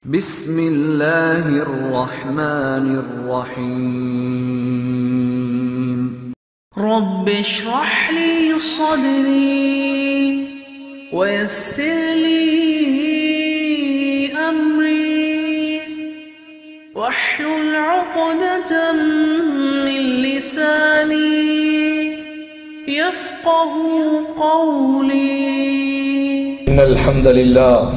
بسم الله الرحمن الرحيم رب اشرح لي صدري ويسر لي أمري واحلل عقدة من لساني يفقه قولي إن الحمد لله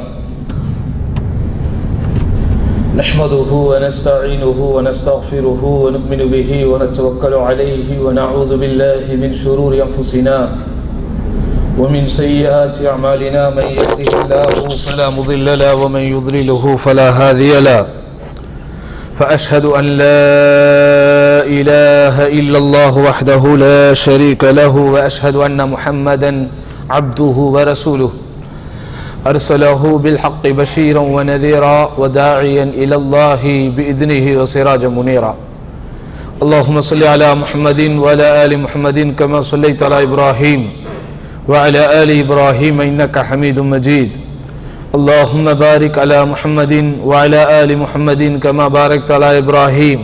نحمده ونستعينه ونستغفره ونؤمن به ونتوكل عليه ونعوذ بالله من شرور أنفسنا ومن سيئات أعمالنا من يهده الله فلا مضل له ومن يضلله فلا هادي له فأشهد أن لا إله إلا الله وحده لا شريك له وأشهد أن محمدا عبده ورسوله أرسله بالحق بشيرا ونذيرا وداعيا إلى الله بإذنه وسراجا منيرا اللهم صل على محمد وعلى آل محمد كما صليت على إبراهيم وعلى آل إبراهيم إنك حميد مجيد اللهم بارك على محمد وعلى آل محمد كما باركت على إبراهيم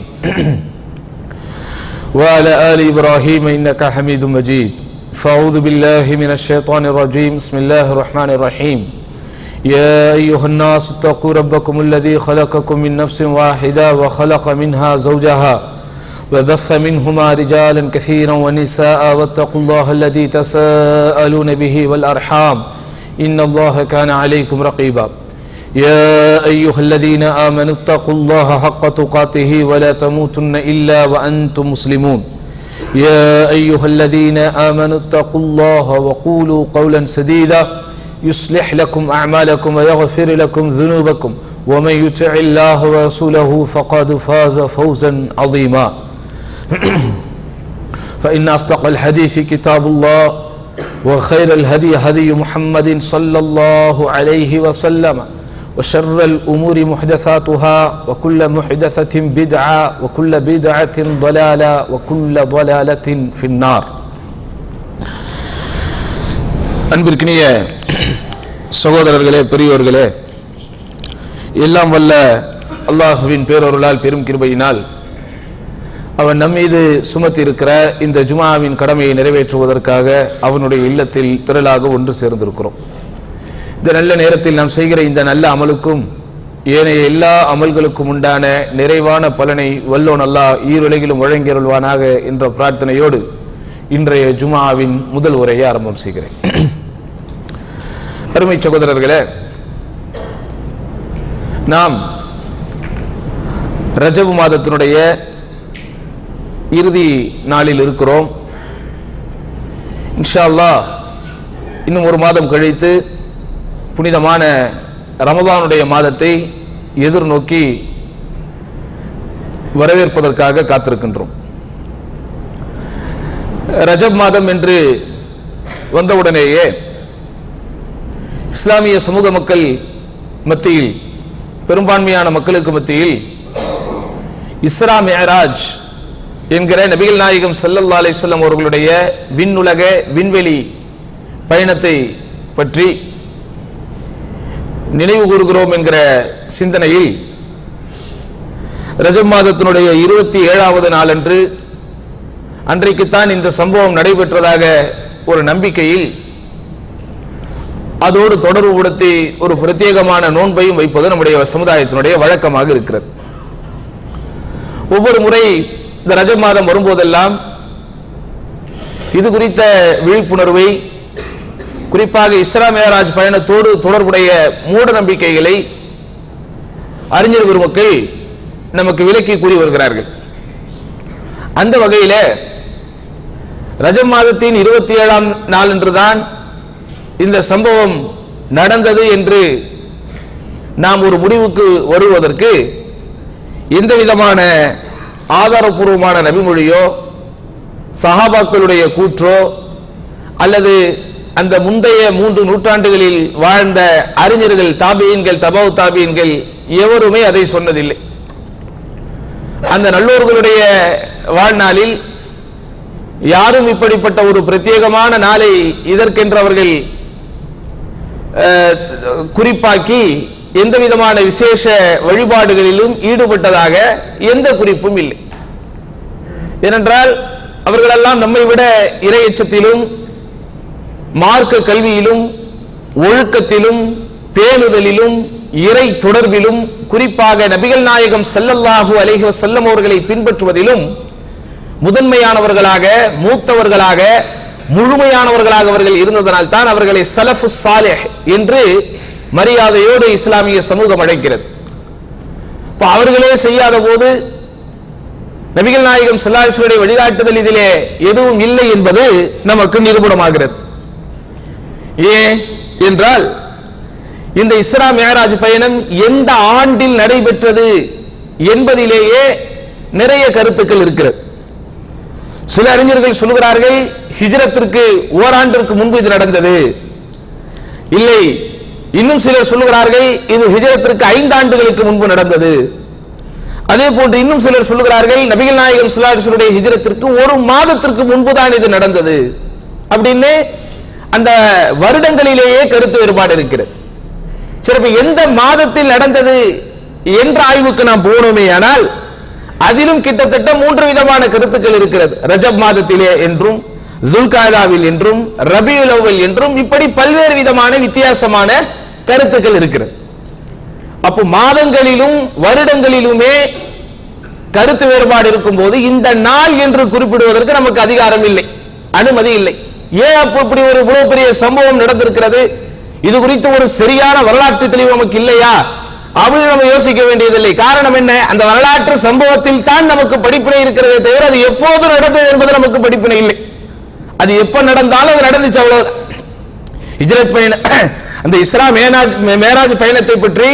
وعلى آل إبراهيم إنك حميد مجيد فأعوذ بالله من الشيطان الرجيم بسم الله الرحمن الرحيم يا أيها الناس اتقوا ربكم الذي خلقكم من نفس واحدة وخلق منها زوجها وبث منهما رجالا كثيرا ونساء واتقوا الله الذي تساءلون به والأرحام إن الله كان عليكم رقيبا يا أيها الذين آمنوا اتقوا الله حق تقاته ولا تموتن إلا وأنتم مسلمون يا أيها الذين آمنوا اتقوا الله وقولوا قولا سديدا يصلح لكم أعمالكم ويغفر لكم ذنوبكم ومن يطع الله ورسوله فقد فاز فوزا عظيما فإن أصدق الحديث كتاب الله وخير الهدي هدي محمد صلى الله عليه وسلم وشر الأمور محدثاتها وكل محدثة بدعة وكل بدعة ضلالة وكل ضلالة في النار அன்பிற்கினிய சகோதரர்களே பெரியோர்களே எல்லாம் வல்ல அல்லாஹுவின் பேரொருளால் பெரும் கிருபையினால் அவன் நம் மீது சுமத்தி இருக்கிற இந்த ஜுமாவின் கடமையை நிறைவேற்றுவதற்காக அவனுடைய இல்லத்தில் திரளாக ஒன்று சேர்ந்திருக்கிறோம் இந்த நல்ல நேரத்தில் நாம் செய்கிற இந்த நல்ல அமலுக்கும் ஏனைய எல்லா அமல்களுக்கும் உண்டான நிறைவான பலனை வல்லோன் அல்லாஹ் ஈருலகிலும் வழங்கியருள்வானாக என்ற பிரார்த்தனையோடு இன்றைய ஜுமாவின் முதல் உரையை ஆரம்பம் செய்கிறேன் அருமை சகோதரர்களே நாம் ரஜபு மாதத்தினுடைய இறுதி நாளில் இருக்கிறோம் இன்ஷா அல்லாஹ் இன்னும் ஒரு மாதம் கழித்து புனிதமான ரமதானுடைய மாதத்தை எதிர்நோக்கி வரவேற்பதற்காக காத்திருக்கின்றோம் ரஜப் மாதம் என்று வந்தவுடனேயே இஸ்லாமிய சமூக மக்கள் மத்தியில் பெரும்பான்மையான மக்களுக்கு மத்தியில் இஸ்ரா மேராஜ் என்கிற நபிகள் நாயகம் சல்லல்லா அலிஸ்லாம் அவர்களுடைய விண்ணுலக விண்வெளி பயணத்தை பற்றி நினைவு கூறுகிறோம் என்கிற சிந்தனையில் ரஜப் மாதத்தினுடைய இருபத்தி ஏழாவது நாளன்று அன்றைக்குத்தான் இந்த சம்பவம் நடைபெற்றதாக ஒரு நம்பிக்கையில் அதோடு தொடர்புபடுத்தி ஒரு பிரத்யேகமான நோன்பையும் வைப்பது நம்முடைய சமுதாயத்தினுடைய வழக்கமாக இருக்கிறது ஒவ்வொரு முறை இந்த ரஜ மாதம் வரும்போதெல்லாம் இது குறித்த விழிப்புணர்வை குறிப்பாக இஸ்ரா மேராஜ் பயணத்தோடு தொடர்புடைய மூட நம்பிக்கைகளை அறிஞர் பெருமக்கள் நமக்கு விலக்கி கூறி வருகிறார்கள் அந்த வகையில் ரஜம் மாதத்தின் இருபத்தி ஏழாம் நாள் என்றுதான் இந்த சம்பவம் நடந்தது என்று நாம் ஒரு முடிவுக்கு வருவதற்கு எந்த விதமான ஆதாரபூர்வமான நபிமொழியோ சஹாபாக்களுடைய கூற்றோ அல்லது அந்த முந்தைய மூன்று நூற்றாண்டுகளில் வாழ்ந்த அறிஞர்கள் தாபியன்கள் தபாவு தாபியன்கள் எவருமே அதை சொன்னதில்லை அந்த நல்லோர்களுடைய வாழ்நாளில் யாரும் இப்படிப்பட்ட ஒரு பிரத்யேகமான நாளை இதற்கென்று அவர்கள் அஹ், குறிப்பாக்கி எந்த விதமான விசேஷ வழிபாடுகளிலும் ஈடுபட்டதாக எந்த குறிப்பும் இல்லை ஏனென்றால் அவர்களெல்லாம் நம்மை விட இரையச்சத்திலும் மார்க்க கல்வியிலும் ஒழுக்கத்திலும் பேணுதலிலும் இறை தொடர்பிலும் குறிப்பாக நபிகள் நாயகம் ஸல்லல்லாஹு அலைஹி வஸல்லம் அவர்களை பின்பற்றுவதிலும் முதன்மையானவர்களாக மூத்தவர்களாக முழுமையானவர்களாக அவர்கள் இருந்ததனால் தான் அவர்களை சலஃபு சாலிஹ் என்று மரியாதையோடு இஸ்லாமிய சமூகம் அழைக்கிறது இப்ப அவர்களே செய்யாத போது நபிகள் நாயகம் ஸல்லல்லாஹு வழிகாட்டுதல் இதிலே எதுவும் இல்லை என்பது நமக்கு நிரூபணமாகிறது ஏன் என்றால் இந்த இஸ்ரா மேராஜ் பயணம் எந்த ஆண்டில் நடைபெற்றது என்பதிலேயே நிறைய கருத்துக்கள் இருக்கிறது சில அறிஞர்கள் சொல்கிறார்கள் ஹிஜ்ரத்திற்கு ஓராண்டிற்கு முன்பு இது நடந்தது இல்லை இன்னும் சிலர் சொல்லுகிறார்கள் இது ஹிஜ்ரத்திற்கு ஐந்து ஆண்டுகளுக்கு முன்பு நடந்தது அதே போன்று இன்னும் சிலர் சொல்லுகிறார்கள் நபிகள் நாயகம் சுல்லாசுடைய ஹிஜ்ரத்திற்கு ஒரு மாதத்திற்கு முன்புதான் இது நடந்தது அப்படின்னு அந்த வருடங்களிலேயே கருத்து வேறுபாடு இருக்கிறது சரி இப்ப எந்த மாதத்தில் நடந்தது என்ற ஆய்வுக்கு நாம் போனோமே ஆனால் அதிலும் கிட்டத்தட்ட மூன்று விதமான கருத்துக்கள் இருக்கிறது ரஜப் மாதத்திலே என்றும் துல்காதாவில் என்றும் ரபியுல் அவ்வல் என்றும் இப்படி பல்வேறு விதமான வித்தியாசமான கருத்துக்கள் இருக்கிறது அப்போ மாதங்களிலும் வருடங்களிலுமே கருத்து வேறுபாடு இருக்கும்போது இந்த நாள் என்று குறிப்பிடுவதற்கு நமக்கு அதிகாரம் இல்லை அனுமதி இல்லை ஏன் அப்போ இப்படி ஒரு இவ்வளவு பெரிய சம்பவம் நடந்திருக்கிறது இது குறித்து ஒரு சரியான வரலாற்று தெளிவு நமக்கு இல்லையா அப்படின்னு நம்ம யோசிக்க வேண்டியதில்லை காரணம் என்ன அந்த வரலாற்று சம்பவத்தில் தான் நமக்கு படிப்பினை இருக்கிறதே தவிர அது எப்போது நடந்தது என்பது நமக்கு படிப்பினை இல்லை அது எப்ப நடந்தாலும் அது நடந்துச்சு அவ்வளவுதான் ஹிஜ்ரத் பயண அந்த இஸ்ரா மேனாஜ் மேராஜ் பயணத்தை பற்றி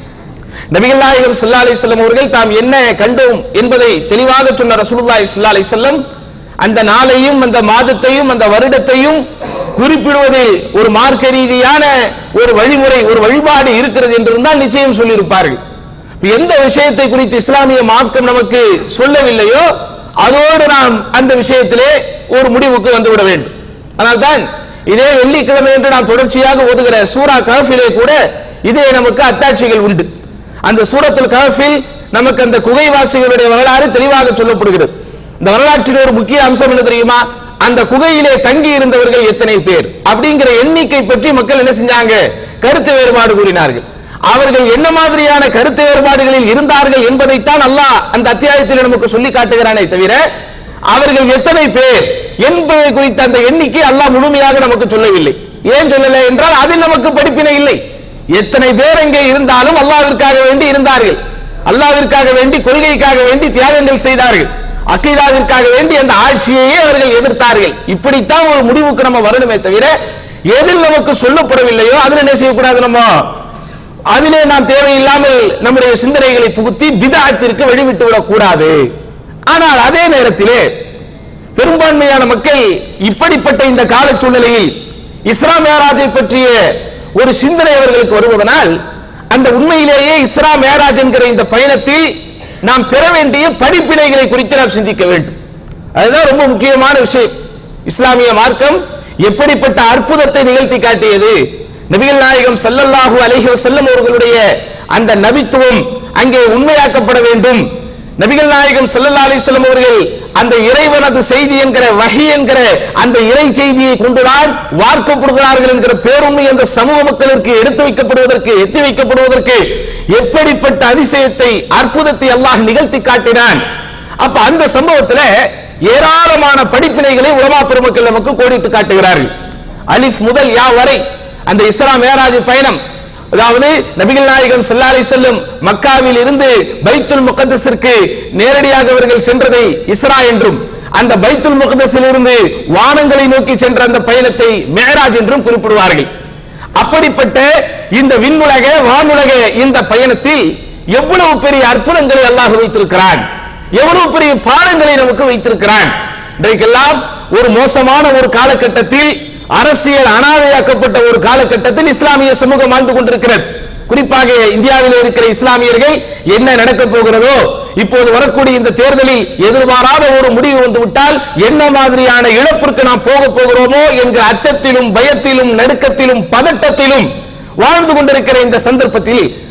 நபிகள் நாயகம் ஸல்லல்லாஹு அலைஹி வஸல்லம் அவர்கள் தாம் என்ன கண்டோம் என்பதை தெளிவாக சொன்ன ரசூலுல்லாஹி ஸல்லல்லாஹு அலைஹி வஸல்லம் அந்த நாளையும் அந்த மாதத்தையும் அந்த வருடத்தையும் குறிப்பிடுவதில் ஒரு மார்க்க ரீதியான ஒரு வழிமுறை ஒரு வழிபாடு இருக்கிறது என்றிருந்தால் நிச்சயம் சொல்லியிருப்பார்கள் இப்ப எந்த விஷயத்தை குறித்து இஸ்லாமிய மார்க்கம் நமக்கு சொல்லவில்லையோ அதோடு நாம் அந்த விஷயத்திலே ஒரு முடிவுக்கு வந்துவிட வேண்டும் அதனால்தான் இதே வெள்ளிக்கிழமை என்று நாம் தொடர்ச்சியாக ஓதுகிற சூரா கஹஃபிலே கூட இதே நமக்கு அத்தாட்சிகள் உண்டு அந்த சூரத்துல் கஹஃபில் நமக்கு அந்த குகைவாசிகளுடைய வரலாறு தெளிவாக சொல்லப்படுகிறது இந்த வரலாற்றில் ஒரு முக்கிய அம்சம் என்ன தெரியுமா அந்த குகையிலே தங்கி இருந்தவர்கள் எத்தனை பேர் அப்படிங்கிற எண்ணிக்கை பற்றி மக்கள் என்ன செஞ்சாங்க கருத்து வேறுபாடு கூறினார்கள் அவர்கள் என்ன மாதிரியான கருத்து வேறுபாடுகளில் இருந்தார்கள் என்பதைத்தான் அல்லாஹ் அந்த அத்தியாயத்தில் நமக்கு சொல்லி காட்டுகிறானே தவிர அவர்கள் எத்தனை பேர் என்பதை குறித்த அந்த எண்ணிக்கை அல்லாஹ் முழுமையாக நமக்கு சொல்லவில்லை ஏன் சொல்லல என்றால் அதில் நமக்கு படிப்பினை இல்லை எத்தனை பேர் அங்கே இருந்தாலும் அல்லாவிற்காக வேண்டி இருந்தார்கள் அல்லாவிற்காக வேண்டி கொள்கைக்காக வேண்டி தியாகங்கள் செய்தார்கள் அக்கீதாவிற்காக வேண்டி அந்த ஆட்சியையே அவர்கள் எதிர்த்தார்கள் இப்படித்தான் ஒரு முடிவுக்கு நம்ம வரணுமே தவிர எதில் நமக்கு சொல்லப்படவில்லையோ அதில் என்ன செய்யக்கூடாது நம்ம அதிலே நாம் தேவையில்லாமல் நம்முடைய சிந்தனைகளை புகுத்தி பிதாத்திற்கு வழிவிட்டு விடக்கூடாது ஆனால் அதே நேரத்திலே பெரும்பான்மையான மக்கள் இப்படிப்பட்ட இந்த கால சூழ்நிலையில் இஸ்லாம் மேராஜை பற்றிய ஒரு சிந்தனை அவர்களுக்கு வருவதனால் அந்த உண்மையிலேயே இஸ்லாம் மேராஜ் என்கிற இந்த பயணத்தில் நாம் பெற வேண்டிய படிப்பினைகளை குறித்து நாம் சிந்திக்க வேண்டும் அதுதான் ரொம்ப முக்கியமான விஷயம் இஸ்லாமிய மார்க்கம் எப்படிப்பட்ட அற்புதத்தை நிகழ்த்தி காட்டியது நபிகள் நாயகம் ஸல்லல்லாஹு அலைஹி வஸல்லம் அவர்களுடைய அந்த நபித்துவம் அங்கே உண்மையாக்கப்பட வேண்டும் நபிகள் நாயகம் ஸல்லல்லாஹு அலைஹி வஸல்லம் அவர்கள் அந்த இறைவனது செய்தி என்கிற வஹி என்கிற அந்த இறை செய்தியை கொண்டுதான் வார்க்கப்படுகிறார்கள் என்கிற பேருண்மை அந்த சமூக மக்களுக்கு எடுத்து வைக்கப்படுவதற்கு எத்தி வைக்கப்படுவதற்கு எப்படிப்பட்ட அதிசயத்தை அற்புதத்தை அல்லாஹ் நிகழ்த்தி காட்டினான் அப்ப அந்த சம்பவத்துல ஏராளமான படிப்பினைகளை உலமா பெருமக்கள் நமக்கு கோடிட்டு காட்டுகிறார்கள் அலிஃப் முதல் யா வரை அந்த இஸ்ரா மேராஜ் பயணம் அதாவது நபிகள் நாயகம் ஸல்லல்லாஹு செல்லும் மக்காவில் இருந்து பைத்துல் முகத்தஸிற்கு நேரடியாக அவர்கள் சென்றதை இஸ்ரா என்றும் அந்த பைத்துல் முகத்தஸில் இருந்து வானங்களை நோக்கி சென்ற அந்த பயணத்தை மேராஜ் என்றும் குறிப்பிடுவார்கள் அப்படிப்பட்ட இந்த விண்ணுலக வானுலக இந்த பயணத்தில் எவ்வளவு பெரிய அற்புதங்களை அல்லாஹ் வைத்திருக்கிறான் எவ்வளவு பெரிய பாடங்களை நமக்கு வைத்திருக்கிறான் இன்றைக்கெல்லாம் ஒரு மோசமான ஒரு காலகட்டத்தில் அரசியல் அனாதையாக்கப்பட்ட ஒரு காலகட்டத்தில் இஸ்லாமிய சமூகம் வாழ்ந்து கொண்டிருக்கிறது குறிப்பாக இந்தியாவில் இருக்கிற இஸ்லாமியர்கள் என்ன நடக்க போகிறதோ இப்போது வரக்கூடிய இந்த தேர்தலில் எதிர்பாராத ஒரு முடிவு வந்து விட்டால் என்ன மாதிரியான இழப்பிற்கு நாம் போக போகிறோமோ என்கிற அச்சத்திலும் பயத்திலும் நடுக்கத்திலும் பதட்டத்திலும் வாழ்ந்து கொண்டிருக்கிற இந்த சந்தர்ப்பத்தில்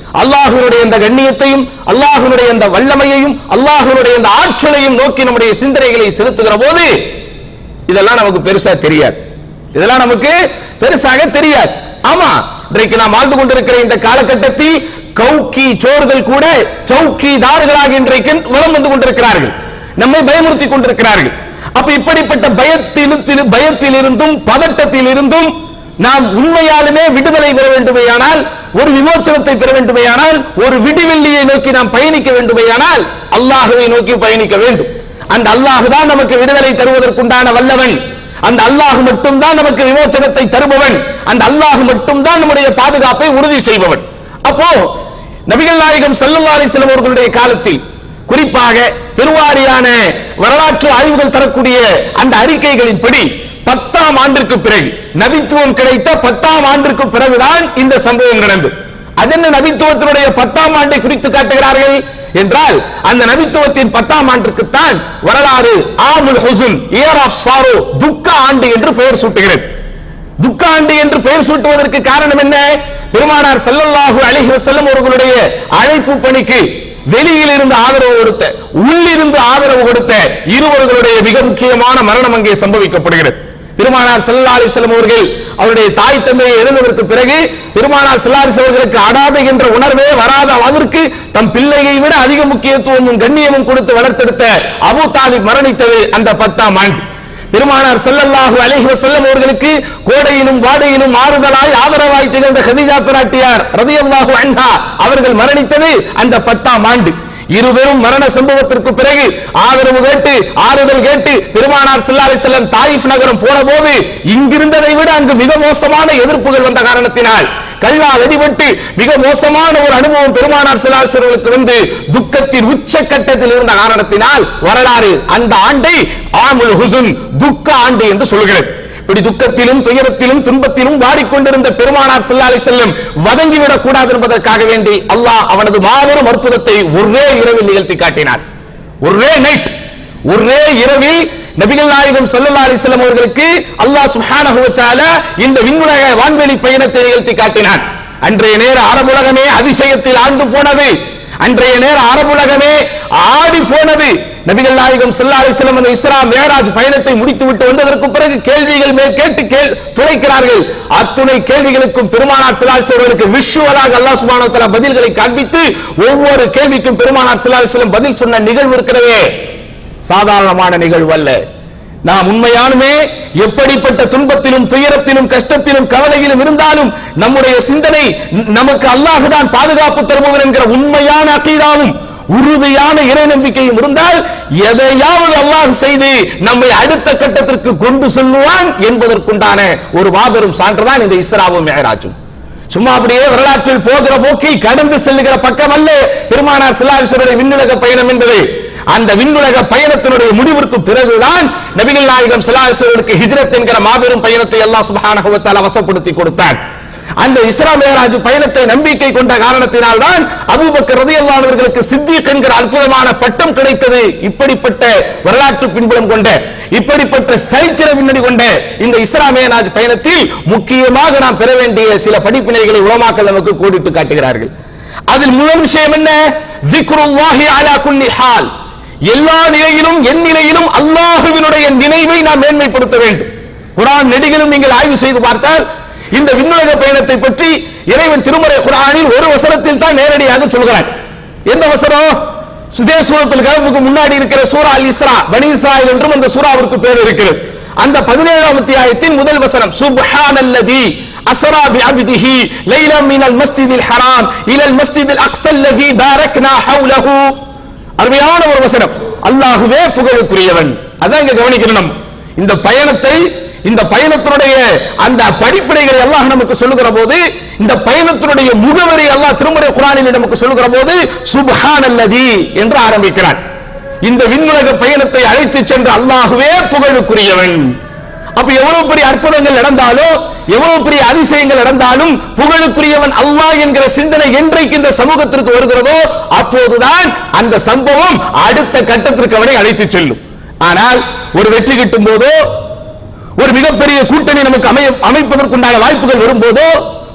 அல்லாஹ்வினுடைய இந்த கண்ணியத்தையும் அல்லாஹ்வினுடைய இந்த வல்லமையையும் அல்லாஹ்வினுடைய இந்த ஆற்றலையும் நோக்கி நம்முடைய சிந்தனைகளை செலுத்துகிற போது இதெல்லாம் நமக்கு பெருசா தெரியாது இதெல்லாம் நமக்கு பெருசாக தெரியாது ஆமா இன்றைக்கு நாம் வாழ்ந்து கொண்டிருக்கிற இந்த காலகட்டத்தில் கௌக்கி சோர்கள் கூட சௌக்கிதார்களாக இன்றைக்கு வலம் வந்து கொண்டிருக்கிறார்கள் நம்மை பயமுறுத்தி கொண்டிருக்கிறார்கள் அப்ப இப்படிப்பட்ட பயத்தில் பயத்தில் இருந்தும் பதட்டத்தில் இருந்தும் நாம் உண்மையாலுமே விடுதலை பெற வேண்டுமேயானால் ஒரு விமோச்சனத்தை பெற வேண்டுமேயானால் ஒரு விடிவெள்ளியை நோக்கி நாம் பயணிக்க வேண்டுமேயானால் அல்லாஹுவை நோக்கி பயணிக்க வேண்டும் அந்த அல்லாஹ் தான் நமக்கு விடுதலை தருவதற்குண்டான வல்லவன் அந்த அல்லாஹ் மட்டும்தான் நமக்கு விமோச்சனத்தை தருபவன் அந்த அல்லாஹ் மட்டும்தான் நம்முடைய பாதுகாப்பை உறுதி செய்பவன் அப்போ நபிகள் நாயகம் ஸல்லல்லாஹு அலைஹி வஸல்லம் அவர்களுடைய காலத்தில் குறிப்பாக பெருவாரியான வரலாற்று ஆய்வுகள் தரக்கூடிய அந்த அறிக்கைகளின்படி பத்தாம் ஆண்டிற்கு பிறகு நபித்துவம் கிடைத்த பத்தாம் ஆண்டிற்கு பிறகுதான் இந்த சம்பவம் நடந்தது அதென்ன நபித்துவத்தினுடைய பத்தாம் ஆண்டை குறித்து காட்டுகிறார்கள் என்றால் அந்த நபித்துவத்தின் பத்தாம் ஆண்டிற்குத்தான் வரலாறு ஆமுல் ஹுசுன் இயர் ஆஃப் சாரோ துக்க ஆண்டு என்று பெயர் சூட்டுகிறது துக்க ஆண்டு என்று பெயர் சூட்டுவதற்கு காரணம் என்ன பெருமானார் ஸல்லல்லாஹு அலைஹி வஸல்லம் அவர்களுடைய அழைப்பு பணிக்கு வெளியில் இருந்து ஆதரவு கொடுத்த உள்ளிருந்து ஆதரவு கொடுத்த இருவர்களுடைய மிக முக்கியமான மரணம் அங்கே சம்பவிக்கப்படுகிறது பெருமானார் ஸல்லல்லாஹு அலைஹி வஸல்லம் அவர்கள் அவருடைய தாய் தந்தையை இழந்ததற்கு பிறகு பெருமானார் ஸல்லல்லாஹு அலைஹி வஸல்லம் அவர்களுக்கு அடாதை என்ற உணர்வே வராத அளவிற்கு தம் பிள்ளையை விட அதிக முக்கியத்துவமும் கண்ணியமும் கொடுத்து வளர்த்தெடுத்த அபூ தாலிப் மரணித்தது அந்த பத்தாம் ஆண்டு பெருமானார் ஸல்லல்லாஹு அலைஹி வஸல்லம் அவர்களுக்கு கோடையிலும் வாடையிலும் ஆறுதலாய் ஆதரவாய் திகழ்ந்த ஹதீஜா பிராட்டியார் ரலியல்லாஹு அன்ஹா அவர்கள் மரணித்தது அந்த பத்தாம் ஆண்டு இருவரும் மரண சம்பவத்திற்கு பிறகு ஆதரவு கேட்டு ஆறுதல் கேட்டு பெருமானார் ஸல்லல்லாஹு அலைஹி வஸல்லம் தாயிஃப் நகரம் போன போது இங்கிருந்ததை விட அங்கு மிக மோசமான எதிர்ப்புகள் வந்த காரணத்தினால் கல்லால் அடிபட்டு மிக மோசமான ஒரு அனுபவம் பெருமானார் ஸல்லல்லாஹு அலைஹி வஸல்லம் வந்து துக்கத்தின் உச்சக்கட்டத்தில் இருந்த காரணத்தினால் வரலாறு அந்த ஆண்டை ஆமுல் ஹுசுன் துக்க ஆண்டு என்று சொல்கிறது இப்படி துக்கத்திலும் துயரத்திலும் துன்பத்திலும் வாடிக்கொண்டிருந்த பெருமானார் ஸல்லல்லாஹு அலைஹி வஸல்லம் வதங்கிவிடக் கூடாது என்பதற்காக வேண்டி அல்லாஹ் அவனது மாபெரும் அற்புதத்தை ஒரே இரவில் நிகழ்த்தி காட்டினார் ஒரே நைட் ஒரே இரவில் நபிகள் நாயகம் ஸல்லல்லாஹு அலைஹி வஸல்லம் அவர்களுக்கு அல்லாஹ் சுப்ஹானஹு வ தஆலா இந்த விண்ணுலக வான்வெளி பயணத்தை நிகழ்த்தி காட்டினார் அன்றைய நேர அரபுலகமே அதிசயத்தில் ஆழ்ந்து போனது அன்றைய நேர அரபுலகமே ஆடி போனது நபிகள் நாயகம் ஸல்லல்லாஹு அலைஹி வஸல்லம் அந்த இஸ்ரா மேராஜ் பயணத்தை முடித்து விட்டு வந்ததற்கு பிறகு கேள்விகள் மேல் கேட்டு கேள் துளைக்கிறார்கள் அத்துணை கேள்விகளுக்கும் பெருமானார் ஸல்லல்லாஹு அலைஹி வஸல்லம் அவர்களுக்கு விஷுவலாக அல்லாஹ் சுப்ஹானஹு வ தஆலா பதில்களை காண்பித்து ஒவ்வொரு கேள்விக்கும் பெருமானார் ஸல்லல்லாஹு அலைஹி வஸல்லம் பதில் சொன்ன நிகழ்வு இருக்கிறதே சாதாரணமான நிகழ்வு அல்ல நாம் உண்மையானுமே எப்படிப்பட்ட துன்பத்திலும் துயரத்திலும் கஷ்டத்திலும் கவலையிலும் இருந்தாலும் நம்முடைய சிந்தனை ந- நமக்கு அல்லாஹ் தான் பாதுகாப்பு தருபவன் என்கிற உண்மையான அக்கீதாவும் உறுதியான இறை நம்பிக்கையும் இருந்தால் எதையாவது அல்லாஹ் செய்து நம்மை அடுத்த கட்டத்திற்கு கொண்டு செல்லுவான் என்பதற்குண்டான ஒரு மாபெரும் சான்றுதான் இந்த இஸ்ராவும் மேராஜும் சும்மா அப்படியே வரலாற்றில் போகிற போக்கில் கடந்து செல்லுகிற பக்கம் அல்ல பெருமானார் சிலாவிசருடைய விண்ணுலக பயணம் என்பது அந்த விண்ணுலக பயணத்தினுடைய முடிவிற்கு பிறகுதான் நபிகள் நாயகம் சிலாவிசருக்கு ஹிஜ்ரத் என்கிற மாபெரும் பயணத்தை அல்லாஹ் சுப்ஹானஹு வ தஆலா வசப்படுத்தி கொடுத்தார் அந்த இஸ்ரா மேராஜ் பயணத்தை நம்பிக்கை கொண்ட காரணத்தினால் தான் அபூபக்கர் ரலியல்லாஹு அவர்களுக்கு சித்திக் என்கிற அற்புதமான பட்டம் கிடைத்தது இப்படிப்பட்ட வரலாற்று பின்புலம் கொண்ட இப்படிப்பட்ட சரித்திர பின்னணி கொண்ட இந்த இஸ்ரா மேராஜ் பயணத்தில் முக்கியமாக நாம் பெற வேண்டிய சில படிப்பினைகளை உலமாக்கள் நமக்கு கோடிட்டு காட்டுகிறார்கள் அதில் முதல் விஷயம் என்ன திக்ருல்லாஹி அலா குல்லி ஹால் எல்லா நிலையிலும் என் நிலையிலும் அல்லாஹுவினுடைய நினைவை நாம் மேன்மைப்படுத்த வேண்டும் குரான் நெடுகிலும் நீங்கள் ஆய்வு செய்து பார்த்தால் இந்த விண்ணுலக பயணத்தை பற்றி இறைவன் திருமறை குரானில் ஒரு வசனத்தில் தான் நேரடியாக சொல்கிறான் எந்த வசனம் சுதே சூரத்தில் கலப்புக்கு முன்னாடி இருக்கிற சூரா அல் இஸ்ரா பனி இஸ்ராயில் என்றும் அந்த சூராவிற்கு பேர் இருக்கிறது அந்த பதினேழாம் அத்தியாயத்தின் முதல் வசனம் சுப்ஹானல்லதி அஸ்ரா பிஅப்திஹி லைலா மினல் மஸ்ஜிதில் ஹராம் இலல் மஸ்ஜிதில் அக்ஸல் லதி பாரக்னா ஹவுலஹு அருமையான ஒரு வசனம் அல்லாஹுவே புகழுக்குரியவன் அதான் இங்க கவனிக்கணும் நம்ம. இந்த பயணத்தை இந்த பயணத்தினுடைய அந்த படிப்பினைகளை அல்லாஹ் நமக்கு சொல்லுகிற போது இந்த பயணத்தினுடைய முகவரி அல்லாஹ் திருமறை குரானில் நமக்கு சொல்லுகிற போது சுப்ஹானல்லதி என்று ஆரம்பிக்கிறான் இந்த விண்ணுலக பயணத்தை அழைத்து சென்ற அல்லாஹுவே புகழுக்குரியவன் அப்ப எவ்வளவு பெரிய அற்புதங்கள் நடந்தாலும் எவ்வளவு பெரிய அதிசயங்கள் நடந்தாலும் புகழுக்குரியவன் அல்லாஹ் என்கிற சிந்தனை என்றைக்கு இந்த சமூகத்திற்கு வருகிறதோ அப்போதுதான் அந்த சம்பவம் அடுத்த கட்டத்திற்கு அவனை அழைத்து செல்லும் ஆனால் ஒரு வெற்றி கிட்டும் போதோ ஒரு மிகப்பெரிய கூட்டணி நமக்கு அமைய அமைப்பதற்குண்டான வாய்ப்புகள் வரும்போதோ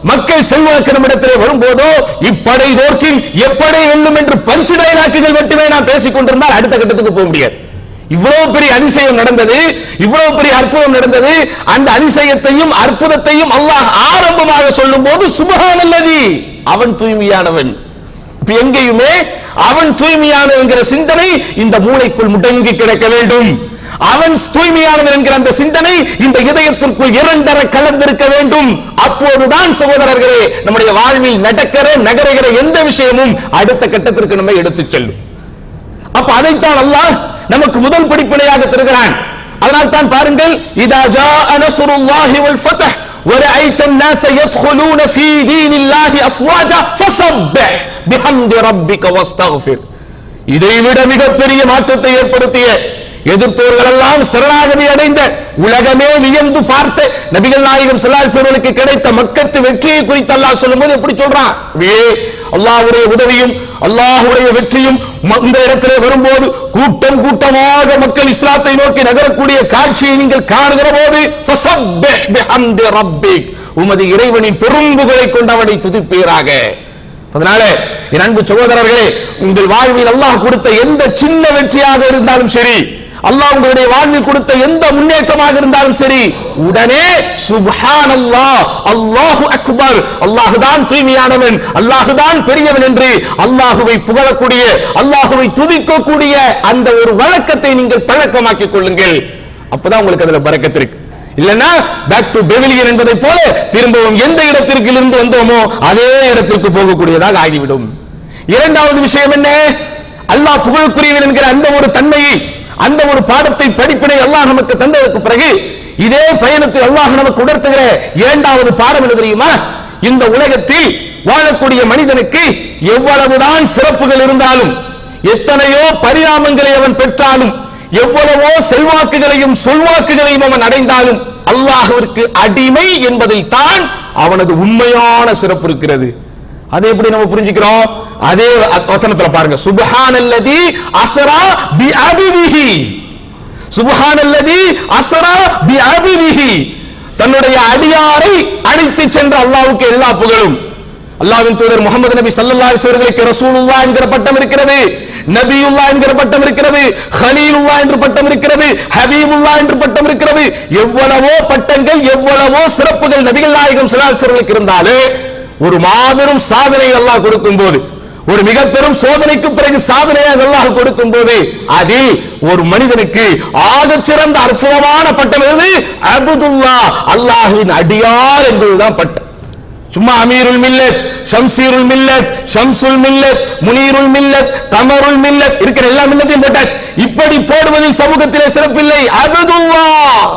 மக்கள் செல்வாக்கு நம்மிடத்திலே வரும்போதோ இப்படை தோற்கின் எப்படை வெல்லும் என்று பஞ்சு டைலாக்குகள் மட்டுமே நாம் பேசிக் கொண்டிருந்தால் அடுத்த கட்டத்துக்கு போக முடியாது இவ்வளவு பெரிய அதிசயம் நடந்தது இவ்வளவு பெரிய அற்புதம் நடந்தது அந்த அதிசயத்தையும் அற்புதத்தையும் அல்லாஹ் ஆரம்பமாக சொல்லும் போது சுபஹானல்லதி அவன் தூய்மையானவன் இப்ப எங்கேயுமே அவன் தூய்மையானவன் என்கிற சிந்தனை இந்த மூளைக்குள் முடங்கி கிடக்க வேண்டும் அவன் தூய்மையானவன் என்கிற அந்த சிந்தனை இந்த இதயத்திற்குள் இரண்டர கலந்திருக்க வேண்டும் அப்போதுதான் சகோதரர்களே நம்முடைய வாழ்வில் நடக்கிற நகருகிற எந்த விஷயமும் அடுத்த கட்டத்திற்கு நம்மை எடுத்துச் செல்லும் அப்ப அதைத்தான் அல்லாஹ் நமக்கு முதல் படிப்பினையாக தருகிறான் அதனால் தான் பாருங்கள் இதா ஜாஅ நஸ்ருல்லாஹி வல் ஃபத்ஹ் ورأيت الناس يدخلون في دين الله أفواجا فسبح بحمد ربك واستغفر இதைவிட மிகப்பெரிய மாற்றத்தை ஏற்படுத்திய எதிர்த்தோர்கள் எல்லாம் சரணாகதி அடைந்த உலகமே வியந்து பார்த்த நபிகள் நாயகம் செல்லாசர்களுக்கு கிடைத்த மக்கத்து வெற்றியை குறித்து அல்லாஹ் சொல்லும்போது எப்படி சொல்றான் அப்படியே அல்லாஹ்வுடைய உதவியும் அல்லாஹ்வுடைய வெற்றியும் ம- இந்த இடத்திலே வரும்போது கூட்டம் கூட்டமாக மக்கள் இஸ்லாத்தை நோக்கி நகரக்கூடிய காட்சியை நீங்கள் காணுகிற போது ஃபஸப்பிஹ் பிஹம்தி ரப்பிக் உமது இறைவனின் பெரும்புகளை கொண்டு அவனை துதிப்பீராக அதனால என் அன்பு சகோதரர்களே உங்கள் வாழ்வில் அல்லாஹ் கொடுத்த எந்த சின்ன வெற்றியாக இருந்தாலும் சரி அல்லாஹ் உங்களுடைய வாழ்வில் கொடுத்த எந்த முன்னேற்றமாக இருந்தாலும் சரி உடனே சுப்ஹான் அல்லாஹ் அல்லாஹு அக்பர் அல்லாஹ் தான் தூய்மையானவன் அல்லாஹ் தான் பெரியவன் என்று அல்லாஹுவை புகழக்கூடிய அல்லாஹுவை துதிக்கக்கூடிய அந்த ஒரு வழக்கத்தை நீங்கள் பழக்கமாக்கிக் கொள்ளுங்கள் அப்பதான் உங்களுக்கு அதுல பறக்கத்து இருக்கு இல்லனா பேக் டு பெவிலியன் என்பதை போல திரும்பவும் எந்த இடத்திற்கு இருந்து வந்தோமோ அதே இடத்திற்கு போகக்கூடியதாக ஆகிவிடும் இரண்டாவது விஷயம் என்ன அல்லாஹ் புகழுக்குரியவன் என்கிற அந்த ஒரு தன்மையை அந்த ஒரு பாடத்தை படிப்பினை அல்லாஹ் நமக்கு தந்ததற்கு பிறகு இதே பயணத்தில் அல்லாஹ் நமக்கு உணர்த்துகிற இரண்டாவது பாடம் என்ன தெரியுமா இந்த உலகத்தில் வாழக்கூடிய மனிதனுக்கு எவ்வளவுதான் சிறப்புகள் இருந்தாலும் எத்தனையோ பரிணாமங்களை அவன் பெற்றாலும் எவ்வளவோ செல்வாக்குகளையும் சொல்வாக்குகளையும் அவன் அடைந்தாலும் அல்லாஹ்விற்கு அடிமை என்பதில் தான் அவனது உண்மையான சிறப்பு இருக்கிறது அதை எப்படி நம்ம புரிஞ்சுக்கிறோம் அதே வசனத்துல பாருங்க சுப்ஹானல்லதி அஸ்ரா பி அபிதிஹி சுப்ஹானல்லதி அஸ்ரா பி அபிதிஹி தன்னுடைய அடியாரை அழைத்து சென்ற அல்லாஹ்வுக்கு எல்லா புகழும் அல்லாஹ்வின் தூதர் முகமது நபி ஸல்லல்லாஹு அலைஹி வஸல்லம் ரசூலுல்லாஹ் என்கிற பட்டம் இருக்கிறது நபியுல்லா என்கிற பட்டம் இருக்கிறது ஹலீலுல்லா என்று பட்டம் இருக்கிறது ஹபீபுல்லா என்று பட்டம் இருக்கிறது எவ்வளவோ பட்டங்கள் எவ்வளவோ சிறப்புகள் நபிகள் நாயகம் சிலாசர்களுக்கு இருந்தாலே ஒரு மாபெரும் சாதனை அல்லாஹ் கொடுக்கும் போது ஒரு மிக பெரும் சோதனைக்கு பிறகு சாதனையாக அல்லாஹ் கொடுக்கும் போது அதில் ஒரு மனிதனுக்கு ஆகச் சிறந்த அற்புதமான பட்டம் எது அபுதுல்லா அல்லாஹ்வின் அடியார் என்பதுதான் பட்டம் சும்மா அமீருல் மில்லத் ஷம்சீருல் மில்லத் ஷம்சுல் மில்லத் முனீருல் மில்லத் கமருல் மில்லத் இருக்கிற எல்லா மில்லத்தையும் போட்டாச்சு இப்படி போடுவதில் சமூகத்திலே சிறப்பில்லை அபதுல்லா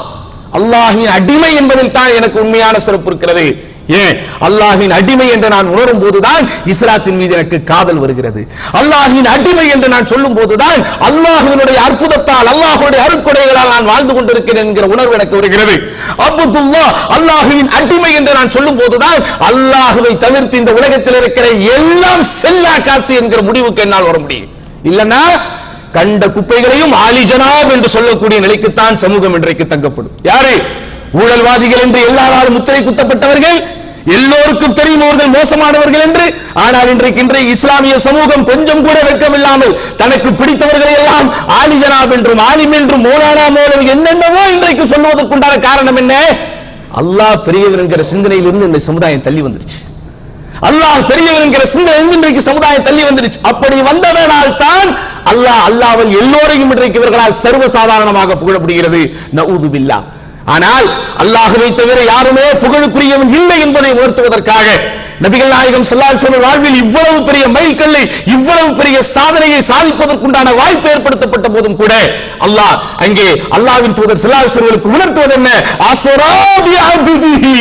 அல்லாஹின் அடிமை என்பதில் தான் எனக்கு உண்மையான சிறப்பு இருக்கிறது ஏன் அல்லாஹின் அடிமை என்று நான் உணரும் போதுதான் இஸ்லாத்தின் மீது எனக்கு காதல் வருகிறது அல்லாஹின் அடிமை என்று நான் சொல்லும் போதுதான் அல்லாஹுவினுடைய அற்புதத்தால் அல்லாஹுடைய அருட்கொடைகளால் நான் வாழ்ந்து கொண்டிருக்கிறேன் என்கிற உணர்வு எனக்கு வருகிறது அப்துல்லா அல்லாஹுவின் அடிமை என்று நான் சொல்லும் போதுதான் அல்லாஹுவை தவிர்த்து இந்த உலகத்தில் இருக்கிற எல்லாம் செல்லா காசு என்கிற முடிவுக்கு என்னால் வர முடியும் இல்லனா கண்ட குப்பைகளையும் ஆலிஜனாப் என்று சொல்லக்கூடிய நிலைக்குத்தான் சமூகம் இன்றைக்கு தங்கப்படும் யாரு ஊழல்வாதிகள் என்று எல்லாராலும் முத்திரை குத்தப்பட்டவர்கள் எல்லோருக்கும் தெரியும் அவர்கள் மோசமானவர்கள் என்று ஆனால் இன்றைக்கு இன்றைய இஸ்லாமிய சமூகம் கொஞ்சம் கூட வெட்கமில்லாமல் தனக்கு பிடித்தவர்களை எல்லாம் ஆலிஜனாப் என்றும் ஆலிம் என்றும் மோலானா மோலம் என்னென்னவோ இன்றைக்கு சொல்லுவதற்குண்டான காரணம் என்ன அல்லாஹ் பெரியவர் என்கிற சிந்தனையிலிருந்து இந்த சமுதாயம் தள்ளி வந்துருச்சு அல்லாஹ் பெரியவர் என்கிற சிந்தனை இன்றைக்கு சமுதாயம் தள்ளி வந்துருச்சு அப்படி வந்ததனால் தான் அல்லாஹ் அல்லாமல் எல்லோரையும் இன்றைக்கு இவர்களால் சர்வசாதாரணமாக புகழப்படுகிறது நவுது பில்லா ஆனால் அல்லாஹுவை தவிர யாருமே புகழுக்குரியவன் இல்லை என்பதை உணர்த்துவதற்காக நபிகள் நாயகம் ஸல்லல்லாஹு அலைஹி வாழ்வில் இவ்வளவு பெரிய மைல்கல்லை இவ்வளவு பெரிய சாதனையை சாதிப்பதற்குண்டான வாய்ப்பு ஏற்படுத்தப்பட்ட போதும் கூட அல்லாஹ் அங்கே அல்லாஹ்வின் தூதர் ஸல்லல்லாஹு அலைஹி வஸல்லுக்கு உணர்த்துவது என்ன அஸ்ரா பி அப்திஹி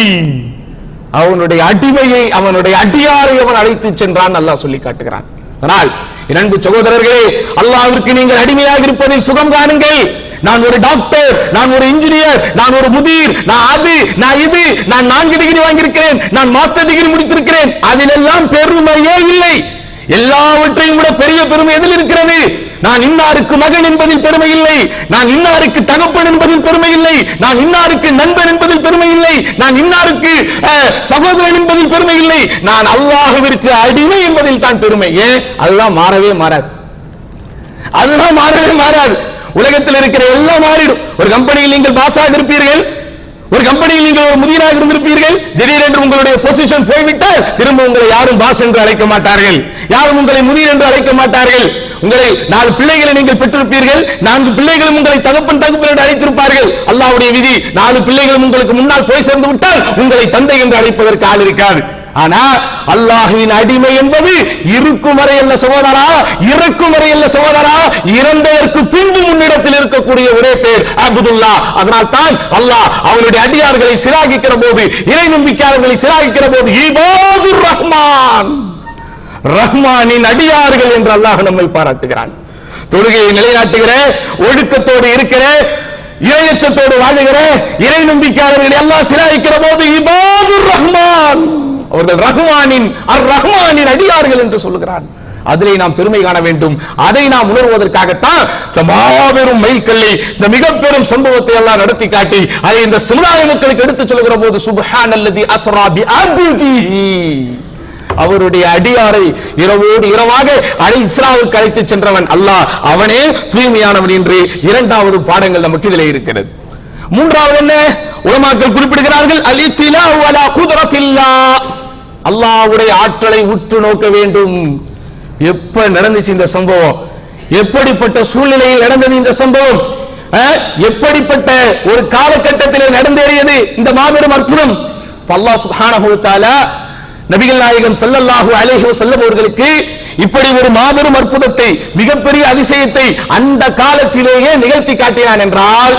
அவனுடைய அடிமையை அவனுடைய அடியாரை அவன் அழைத்து சென்றான் அல்லாஹ் சொல்லி காட்டுகிறான் ஆனால் என் அன்பு சகோதரர்களே அல்லாஹ்விற்கு நீங்கள் அடிமையாக இருப்பதில் சுகம் காணுங்கள் நான் ஒரு டாக்டர் நான் ஒரு இன்ஜினியர் நான் ஒரு முதிர் நான் அது நான் இது நான் நான்கு டிகிரி வாங்கியிருக்கிறேன் நான் மாஸ்டர் டிகிரி முடித்திருக்கிறேன் அதிலெல்லாம் பெருமையே இல்லை எல்லாவற்றையும் விட பெரிய பெருமை எதில் இருக்கிறது நான் இன்னாருக்கு மகன் என்பதில் பெருமை இல்லை நான் இன்னாருக்கு தகப்பன் என்பதில் பெருமை இல்லை நான் இன்னாருக்கு நண்பன் என்பதில் பெருமை இல்லை நான் இன்னாருக்கு அஹ், சகோதரன் என்பதில் பெருமை இல்லை நான் அல்லாஹ்விற்கு அடிமை என்பதில் தான் பெருமை ஏன் அதுதான் மாறவே மாறாது அதுதான் மாறவே மாறாது உலகத்தில் இருக்கிற எல்லாம் மாறிடும் ஒரு கம்பெனியில் நீங்கள் பாஸாக இருப்பீர்கள் ஒரு கம்பெனியில் நீங்கள் ஒரு முதியராக இருந்திருப்பீர்கள் திடீரென்று உங்களுடைய பொசிஷன் போய்விட்டால் திரும்ப உங்களை யாரும் பாஸ் என்று அழைக்க மாட்டார்கள் யாரும் உங்களை முதியர் என்று அழைக்க மாட்டார்கள் உங்களை நாலு பிள்ளைகளை நீங்கள் பெற்றிருப்பீர்கள் நான்கு பிள்ளைகளும் உங்களை தகப்பன் தகப்பன் என்று அழைத்திருப்பார்கள் அல்லாஹ்வுடைய விதி நாலு பிள்ளைகளும் உங்களுக்கு முன்னால் போய் சேர்ந்து விட்டால் உங்களை தந்தை என்று அழைப்பதற்கு ஆள் இருக்காது ஆனா அல்லாஹுவின் அடிமை என்பது இருக்கும் வரை அல்ல சகோதரா இறக்கும் வரை அல்ல சகோதரா இறந்ததற்கு பின்பு முன்னிடத்தில் இருக்கக்கூடிய ஒரே பேர் அப்துல்லா அதனால் தான் அல்லாஹ் அவனுடைய அடியார்களை சிராகிக்கிற போது இறை நம்பிக்கையாளர்களை சிராகிக்கிற போது இபாதுர் ரஹ்மான் ரஹ்மானின் அடியார்கள் என்று அல்லாஹ் நம்மை பாராட்டுகிறான் தொழுகையை நிலைநாட்டுகிற ஒழுக்கத்தோடு இருக்கிற இறையச்சத்தோடு வாழுகிற இறை நம்பிக்கையாளர்கள் எல்லாம் சிராயிக்கிற போது இபாதுர் ரஹ்மான் அவர்கள் ரஹ்மானின் அர் ரஹ்மானின் அடியார்கள் என்று சொல்லுகிறான் அதிலே நாம் பெருமை காண வேண்டும் அதை நாம் உணர்வதற்காகத்தான் இந்த மாபெரும் மைல்கல்லை இந்த மிக பெரும் சம்பவத்தை எல்லாம் நடத்தி காட்டி அதை இந்த சமுதாய மக்களுக்கு எடுத்துச் சொல்லுகிற போது சுப்ஹான் அல்லதி அஸ்ரா பி அப்திஹி அவருடைய அடியாரை இரவோடு இரவாக அழை இஸ்ராவுக்கு அழைத்து சென்றவன் அல்லாஹ் அவனே தூய்மையானவன் என்று இரண்டாவது பாடங்கள் நமக்கு இதிலே இருக்கிறது மூன்றாவது என்ன உலமாக்கள் குறிப்பிடுகிறார்கள் அலித்திலா வலா குதரத்தில்லா அல்லாஹ்வுடைய ஆற்றலை உற்று நோக்க வேண்டும் எப்ப நடந்துச்சு இந்த சம்பவம் எப்படிப்பட்ட சூழ்நிலையில் நடந்தது இந்த சம்பவம் அஹ், எப்படிப்பட்ட ஒரு காலகட்டத்திலே நடந்தேறியது இந்த மாபெரும் அற்புதம் இப்ப அல்லாஹ் சுப்ஹானஹு வ தஆலா நபிகள் நாயகம் ஸல்லல்லாஹு அலைஹி வஸல்லம் அவர்களுக்கு இப்படி ஒரு மாபெரும் அற்புதத்தை மிகப்பெரிய அதிசயத்தை அந்த காலத்திலேயே நிகழ்த்தி காட்டினான் என்றால்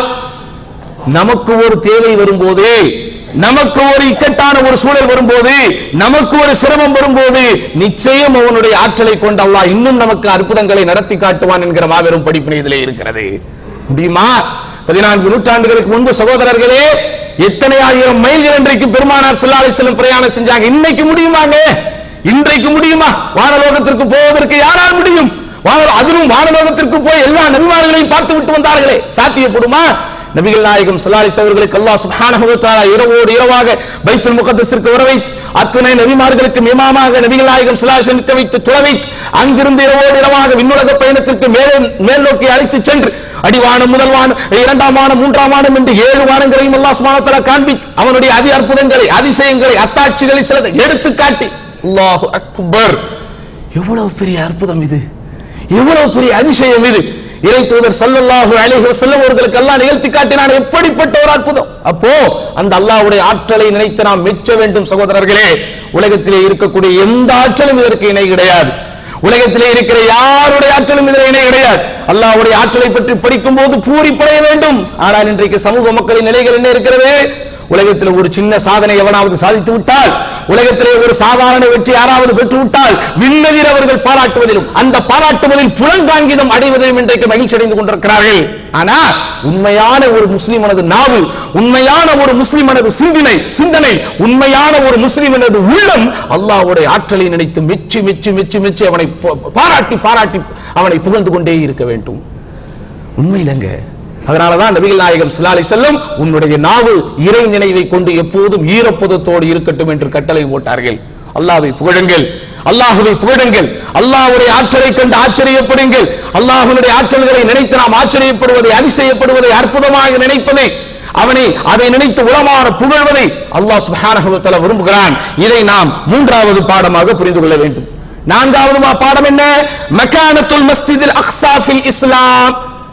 நமக்கு ஒரு தேவை வரும்போது நமக்கு ஒரு இக்கட்டான ஒரு சூழல் வரும்போது நமக்கு ஒரு சிரமம் வரும்போது நிச்சயம் அவனுடைய ஆற்றலை கொண்டு அல்லாஹ் இன்னும் நமக்கு அற்புதங்களை நடத்தி காட்டுவான் என்கிற மாபெரும் படிப்பினை இதிலே இருக்கிறது முடியுமா பதினான்கு நூற்றாண்டுகளுக்கு முன்பு சகோதரர்களே எத்தனை ஆயிரம் மைல்கள் இன்றைக்கு பெருமானார் ஸல்லல்லாஹு அலைஹி வஸல்லம் பிரயாணம் செஞ்சாங்க இன்னைக்கு முடியுமாங்க இன்றைக்கு முடியுமா வானலோகத்திற்கு போவதற்கு யாரால் முடியும் வான- அதிலும் வானலோகத்திற்கு போய் எல்லா நபிமார்களையும் பார்த்து விட்டு வந்தார்களே சாத்தியப்படுமா நபிகள் நாயகம் ஸல்லல்லாஹு அவர்களுக்கு அல்லாஹ் சுப்ஹானஹு வ தஆலா இரவோடு இரவாக பைத்துல் முகத்தஸிற்கு வர வைத்து அத்தனை நபிமார்களுக்கு இமாமாக நபிகள் நாயகம் ஸல்லல்லாஹு அலைஹி நிற்க வைத்து துள வைத்து அங்கிருந்து இரவோடு இரவாக விண்ணுலக பயணத்திற்கு மேலே மேல் நோக்கி அழைத்து சென்று அடிவானம் முதல் வானம் இரண்டாம் வானம் மூன்றாம் வானம் என்று ஏழு வானங்களையும் அல்லாஹ் சுப்ஹானஹு வ தஆலா காண்பித்து அவனுடைய அதி அற்புதங்களை அதிசயங்களை அத்தாட்சிகளை சிலதை எடுத்து காட்டி அல்லாஹு அக்பர் எவ்வளவு பெரிய அற்புதம் இது எவ்வளவு பெரிய அதிசயம் இது இறை தூதர் ஸல்லல்லாஹு அலைஹி வஸல்லம் அவர்களுக்கு அல்லாஹ் நிகழ்த்தி காட்டினான் எப்படிப்பட்ட ஒரு அற்புதம் அப்போ அந்த அல்லாஹ்வுடைய ஆற்றலை நினைத்து நாம் மெச்ச வேண்டும் சகோதரர்களே உலகத்திலே இருக்கக்கூடிய எந்த ஆற்றலும் இதற்கு இணை கிடையாது உலகத்திலே இருக்கிற யாருடைய ஆற்றலும் இதில் இணை கிடையாது அல்லாஹ்வுடைய ஆற்றலை பற்றி படிக்கும் போது பூரிப்படைய வேண்டும் ஆனால் இன்றைக்கு சமூக மக்களின் நிலைகள் என்ன இருக்கிறது உலகத்தில் ஒரு சின்ன சாதனை எவனாவது சாதித்து விட்டால் உலகத்திலே ஒரு சாதாரண வெற்றி யாராவது பெற்று விட்டால் விண்ணதிர் அவர்கள் பாராட்டுவதிலும் அந்த பாராட்டுவதில் புலங்காங்கிதம் அடைவதிலும் இன்றைக்கு மகிழ்ச்சி அடைந்து கொண்டிருக்கிறார்கள் ஆனா உண்மையான ஒரு முஸ்லிமனது நாவு உண்மையான ஒரு முஸ்லிமனது சிந்தனை சிந்தனை உண்மையான ஒரு முஸ்லிமனது உள்ளம் அல்லாஹ்வுடைய ஆற்றலை நினைத்து மெச்சி மெச்சி மெச்சி மெச்சி அவனை பா- பாராட்டி பாராட்டி அவனை புகழ்ந்து கொண்டே இருக்க வேண்டும் உண்மையிலங்க அதனாலதான் நபிகள் நாயகம் ஸல்லல்லாஹு அலைஹி வஸல்லம் உன்னுடைய நாவு இறை நினைவை கொண்டு எப்போதும் ஈரப்பதத்தோடு இருக்கட்டும் என்று கட்டளை போட்டார்கள் அல்லாஹ்வை புகழுங்கள் அல்லாஹ்வை புகழுங்கள் அல்லாஹ்வுடைய ஆற்றலை கண்டு ஆச்சரியப்படுங்கள் அல்லாஹ்வுடைய ஆற்றல்களை நினைத்து நாம் ஆச்சரியப்படுவதை அதிசயப்படுவதை அற்புதமாக நினைப்பதை அவனை அதை நினைத்து உளமாற புகழ்வதை அல்லாஹ் சுப்ஹானஹு வ தஆலா விரும்புகிறான் இதை நாம் மூன்றாவது பாடமாக புரிந்து கொள்ள வேண்டும் நான்காவது மா- பாடம் என்ன மக்கானத்துல் மஸ்ஜிதில் அக்ஸா ஃபில் இஸ்லாம்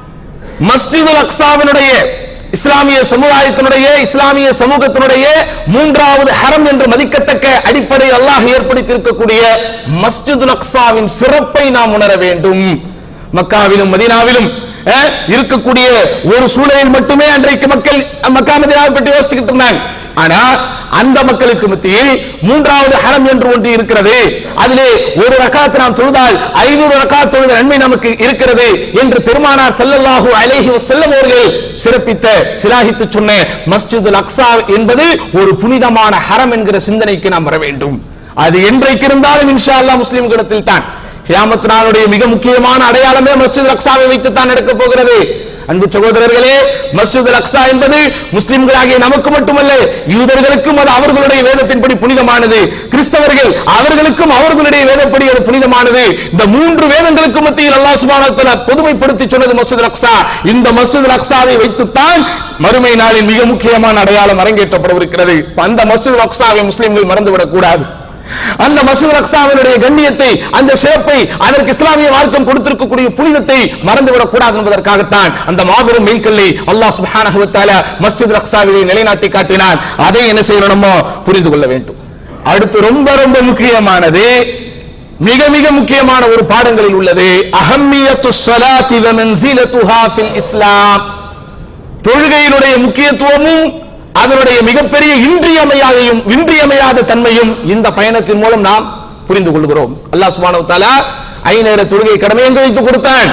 மஸ்ஜிதுல் அக்ஸாவினுடைய இஸ்லாமிய சமுதாயத்தினுடைய இஸ்லாமிய சமூகத்தினுடைய மூன்றாவது ஹரம் என்று மதிக்கத்தக்க அடிப்படை அல்லாஹ் ஏற்படுத்தியிருக்கக்கூடிய மஸ்ஜிதுல் அக்ஸாவின் சிறப்பை நாம் உணர வேண்டும் மக்காவிலும் மதீனாவிலும் அஹ், இருக்கக்கூடிய ஒரு சூழலில் மட்டுமே அன்றைக்கு மக்கள் மக்கா மதீனாவை பற்றி யோசிச்சுக்கிட்டு இருந்தாங்க ஆனா அந்த மக்களுக்கு மத்தியில் மூன்றாவது ஹரம் என்று ஒன்று இருக்கிறது அதிலே ஒரு ரக்காத் நாம் தொழுதால் ஐநூறு ரக்காத் தொழுத நன்மை நமக்கு இருக்கிறது என்று பெருமானார் ஸல்லல்லாஹு அலைஹி வஸல்லம் அவர்கள் சிறப்பித்த சிலாகித்து சொன்ன மஸ்ஜிதுல் அக்ஸா என்பது ஒரு புனிதமான ஹரம் என்கிற சிந்தனைக்கு நாம் வர வேண்டும் அது என்றைக்கு இருந்தாலும் இன்ஷா அல்லாஹ் முஸ்லிம்களிடத்தில் தான் கியாமத் நாளுடைய மிக முக்கியமான அடையாளமே மஸ்ஜித் அக்ஸாவை வைத்துத்தான் நடக்க போகிறது அன்பு சகோதரர்களே மஸ்ஜித் அக்ஸா என்பது முஸ்லிம்களாகிய நமக்கு மட்டுமல்ல யூதர்களுக்கும் அது அவர்களுடைய வேதத்தின்படி புனிதமானது கிறிஸ்தவர்கள் அவர்களுக்கும் அவர்களுடைய வேதப்படி அது புனிதமானது இந்த மூன்று வேதங்களுக்கு மத்தியில் அல்லாஹ் சுப்ஹானஹு வ தஆலா பொதுமைப்படுத்தி சொன்னது மஸ்ஜித் அக்ஸா இந்த மஸ்ஜித் அக்ஸாவை வைத்துத்தான் மறுமை நாளின் மிக முக்கியமான அடையாளம் அரங்கேற்றப்படவிருக்கிறது அந்த மஸ்ஜித் அக்ஸாவை முஸ்லிம்கள் மறந்துவிடக் கூடாது அந்த மசூத் அக்ஸாவினுடைய கண்ணியத்தை அந்த சிறப்பை அதற்கு இஸ்லாமிய மார்க்கம் கொடுத்திருக்கக்கூடிய புனிதத்தை மறந்துவிடக் கூடாது என்பதற்காகத்தான் அந்த மாபெரும் மெய்கல்லை அல்லாஹ் சுப்ஹானஹு வ தஆலா மஸ்ஜித் அக்ஸாவிலே நிலைநாட்டி காட்டினான் அதை என்ன செய்யணும் நம்ம புரிந்து கொள்ள வேண்டும் அடுத்து ரொம்ப ரொம்ப முக்கியமானது மிக மிக முக்கியமான ஒரு பாடங்களில் உள்ளது அஹம்மியத்து ஸலாத்தி வ மன்சிலத்துஹா ஃபில் இஸ்லாம் தொழுகையினுடைய முக்கியத்துவமும் அதனுடைய மிகப்பெரிய இன்றியமையாதையும் இன்றியமையாத தன்மையும் இந்த பயணத்தின் மூலம் நாம் புரிந்து கொள்கிறோம் அல்லாஹ் சுப்ஹானஹு வ தஆலா ஐநேர தொழுகை கடமை எங்க வைத்து கொடுத்தான்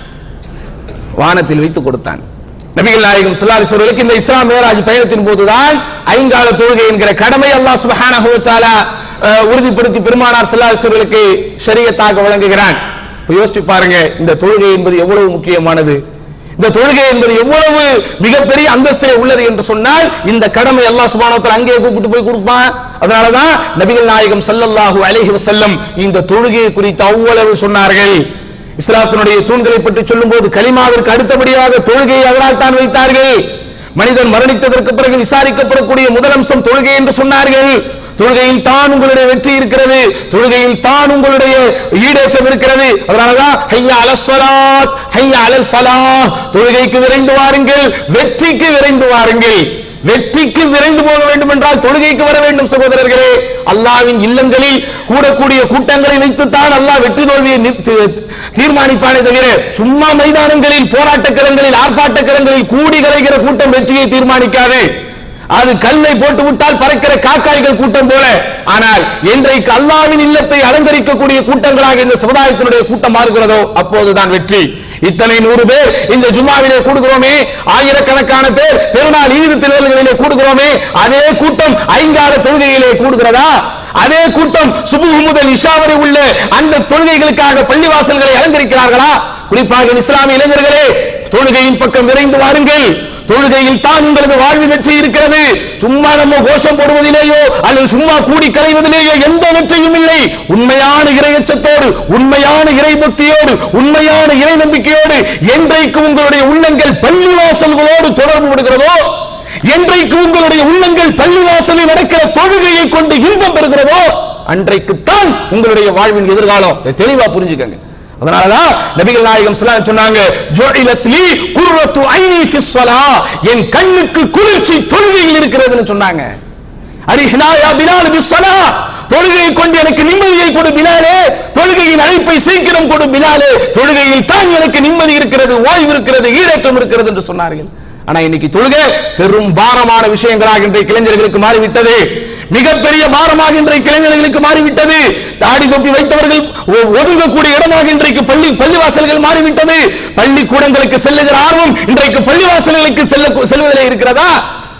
வானத்தில் வைத்து கொடுத்தான் நபிகள் நாயகம் ஸல்லல்லாஹு அலைஹி வஸல்லம் இந்த இஸ்லாம் மேராஜ் பயணத்தின் போதுதான் ஐங்கால தொழுகை என்கிற கடமை அல்லாஹ் சுப்ஹானஹு வ தஆலா அஹ், உறுதிப்படுத்தி பெருமானார் ஸல்லல்லாஹு அலைஹி வஸல்லுக்கு ஷரியத்தாக வழங்குகிறான் இப்ப யோசிச்சு பாருங்க இந்த தொழுகை என்பது எவ்வளவு முக்கியமானது இந்த தொழுகை என்பது எவ்வளவு மிகப்பெரிய அந்தஸ்திலே உள்ளது என்று சொன்னால் இந்த கடமை அல்லாஹ் சுப்ஹானஹு வ தஆலா அங்கேயே கூப்பிட்டு போய் கொடுப்பான் அதனாலதான் நபிகள் நாயகம் ஸல்லல்லாஹு அலைஹி வஸல்லம் இந்த தொழுகையை குறித்து அவ்வளவு சொன்னார்கள் இஸ்லாத்தினுடைய தூண்களை பற்றி சொல்லும்போது கலிமாவிற்கு அடுத்தபடியாக தொழுகையை அதனால் தான் வைத்தார்கள் மனிதன் மரணித்ததற்கு பிறகு விசாரிக்கப்படக்கூடிய முதல் அம்சம் தொழுகை என்று சொன்னார்கள் தொழுகையில் தான் உங்களுடைய வெற்றி இருக்கிறது தொழுகையில் தான் உங்களுடைய ஈடேற்றம் இருக்கிறது அதனாலதான் ஹையா அலஸ் ஸலாத் ஹையா அலல் ஃபலாஹ் தொழுகைக்கு விரைந்து வாருங்கள் வெற்றிக்கு விரைந்து வாருங்கள் வெற்றிக்கு விரைந்து போக வேண்டும் என்றால் தொழுகைக்கு வர வேண்டும் சகோதரர்களே அல்லாவின் இல்லங்களில் கூடக்கூடிய கூட்டங்களை வைத்துத்தான் அல்லாஹ் வெற்றி தோல்வியை நிர்- தீ- தீர்மானிப்பானே தவிர சும்மா மைதானங்களில் போராட்ட களங்களில் ஆர்ப்பாட்ட களங்களில் கூடி கலைகிற கூட்டம் வெற்றியை தீர்மானிக்காது அது கல்லை போட்டு விட்டால் பறக்கிற காக்காய்கள் கூட்டம் போல ஆனால் என்றைக்கு அல்லாவின் இல்லத்தை அலங்கரிக்கக்கூடிய கூட்டங்களாக இந்த சமுதாயத்தினுடைய கூட்டம் மாறுகிறதோ அப்போதுதான் வெற்றி இத்தனை நூறு பேர் இந்த ஜும்மாவிலே கூடுகிறோமே ஆயிரக்கணக்கான பேர் பெருநாள் ஈது திருவள்ளிகளிலே கூடுகிறோமே அதே கூட்டம் ஐங்கால தொழுகையிலே கூடுகிறதா அதே கூட்டம் சுபுஹ் முதல் இஷா வரை உள்ள அந்த தொழுகைகளுக்காக பள்ளிவாசல்களை அலங்கரிக்கிறார்களா குறிப்பாக இஸ்லாமிய இளைஞர்களே தொழுகையின் பக்கம் விரைந்து வாருங்கள் தொழுகையில் தான் உங்களது வாழ்வு வெற்றி இருக்கிறது சும்மா நம்ம கோஷம் போடுவதிலேயோ அல்லது சும்மா கூடி கலைவதிலேயோ எந்த வெற்றியும் இல்லை உண்மையான இறையச்சத்தோடு உண்மையான இறை பக்தியோடு உண்மையான இறை நம்பிக்கையோடு என்றைக்கு உங்களுடைய உள்ளங்கள் பள்ளிவாசல்களோடு தொடர்பு விடுகிறதோ என்றைக்கு உங்களுடைய உள்ளங்கள் பள்ளிவாசலில் நடக்கிற தொழுகையை கொண்டு இன்பம் பெறுகிறதோ அன்றைக்குத்தான் உங்களுடைய வாழ்வின் எதிர்காலம் இதை தெளிவா புரிஞ்சுக்கங்க அதனாலதான் நபிகள் நாயகம் ஸல்லல்லாஹு அலைஹி சொன்னாங்க ஜுஇலத் லீ குர்ரத்து ஐனி ஃபிஸ் ஸலாஹ் என் கண்ணுக்கு குளிர்ச்சி தொழுகையில் இருக்கிறதுன்னு சொன்னாங்க அரிஹ்னா யா பிலால் பிஸ் ஸலாஹ் தொழுகையை கொண்டு எனக்கு நிம்மதியை கொடு பிலாலே தொழுகையின் அழைப்பை சீக்கிரம் கொடு பிலாலே தொழுகையில் தான் எனக்கு நிம்மதி இருக்கிறது ஓய்வு இருக்கிறது ஈரேற்றம் இருக்கிறது என்று சொன்னார்கள் ஆனா இன்னைக்கு தொழுகை பெரும் பாரமான விஷயங்களாக இன்றைய இளைஞர்களுக்கு மாறிவிட்டது மிகப்பெரிய பாரமாக இன்றைக்கு இளைஞர்களுக்கு மாறிவிட்டது தாடி தொப்பி வைத்தவர்கள் ஒ- ஒதுங்கக்கூடிய இடமாக இன்றைக்கு பள்ளி பள்ளிவாசல்கள் மாறிவிட்டது பள்ளிக்கூடங்களுக்கு செல்லுகிற ஆர்வம் இன்றைக்கு பள்ளிவாசல்களுக்கு செல்ல செல்வதிலே இருக்கிறதா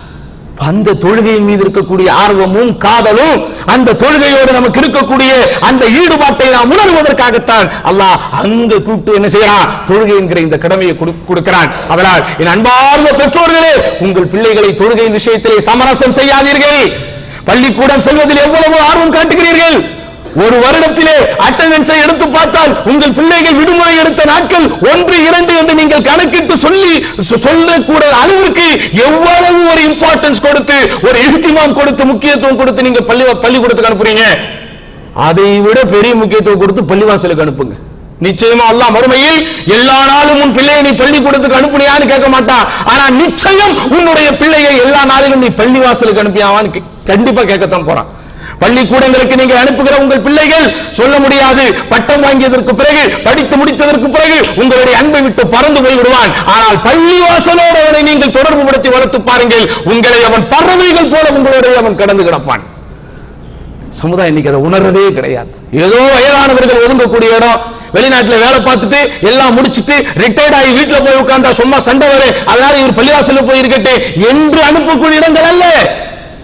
அந்த தொழுகையின் மீது இருக்கக்கூடிய ஆர்வமும் காதலும் அந்த தொழுகையோடு நமக்கு இருக்கக்கூடிய அந்த ஈடுபாட்டை நாம் உணர்வதற்காகத்தான் அல்லாஹ் அங்க கூப்பிட்டு என்ன செய்யறான் தொழுகை என்கிற இந்த கடமையை கொடு- கொடுக்கிறான் அதனால் என் அன்பார்ந்த பெற்றோர்களே உங்கள் பிள்ளைகளை தொழுகையின் விஷயத்திலே சமரசம் செய்யாதீர்கள் பள்ளிக்கூடம் செல்வதில் எவ்வளவு ஆர்வம் காட்டுகிறீர்கள் ஒரு வருடத்திலே அட்டண்டன்ஸை எடுத்து பார்த்தால் உங்கள் பிள்ளைகள் விடுமுறை எடுத்த நாட்கள் ஒன்று இரண்டு என்று நீங்கள் கணக்கிட்டு சொல்லி சொ- சொல்லக்கூட அளவிற்கு எவ்வளவு ஒரு இம்பார்ட்டன்ஸ் கொடுத்து ஒரு இழுத்திமாம் கொடுத்து முக்கியத்துவம் கொடுத்து நீங்க பள்ளி பள்ளிக்கூடத்துக்கு அனுப்புறீங்க அதை விட பெரிய முக்கியத்துவம் கொடுத்து பள்ளிவாசலுக்கு அனுப்புங்க நிச்சயமா அல்லாஹ் மறுமையில் எல்லா நாளும் உன் பிள்ளையை நீ பள்ளிக்கூடத்துக்கு அனுப்புனியான்னு கேட்க மாட்டான் ஆனா நிச்சயம் உன்னுடைய பிள்ளையை எல்லா நாளிலும் நீ பள்ளிவாசலுக்கு அனுப்பியாவான்னு கே- கண்டிப்பா கேட்கத்தான் போறான் பள்ளிக்கூடங்களுக்கு நீங்கள் அனுப்புகிற உங்கள் பிள்ளைகள் சொல்ல முடியாது பட்டம் வாங்கியதற்கு பிறகு படித்து முடித்ததற்கு பிறகு உங்களுடைய அன்பை விட்டு பறந்து போய் விடுவான் ஆனால் பள்ளிவாசலோடு அவனை நீங்கள் தொடர்பு படுத்தி வளர்த்து பாருங்கள் உங்களை அவன் பறவைகள் போல உங்களுடைய அவன் கடந்து கிடப்பான் சமுதாயம் இன்னைக்கு அதை உணர்றதே கிடையாது ஏதோ வயதானவர்கள் ஒதுங்கக்கூடிய இடம் வெளிநாட்டுல வேலை பார்த்துட்டு எல்லாம் முடிச்சிட்டு ரிட்டையர்ட் ஆகி வீட்டுல போய் உட்கார்ந்தா சும்மா சண்டை வரும் அதனால இவர் பள்ளிவாசல்ல போய் இருக்கட்டு என்று அனுப்பக்கூடிய இடங்கள் அல்ல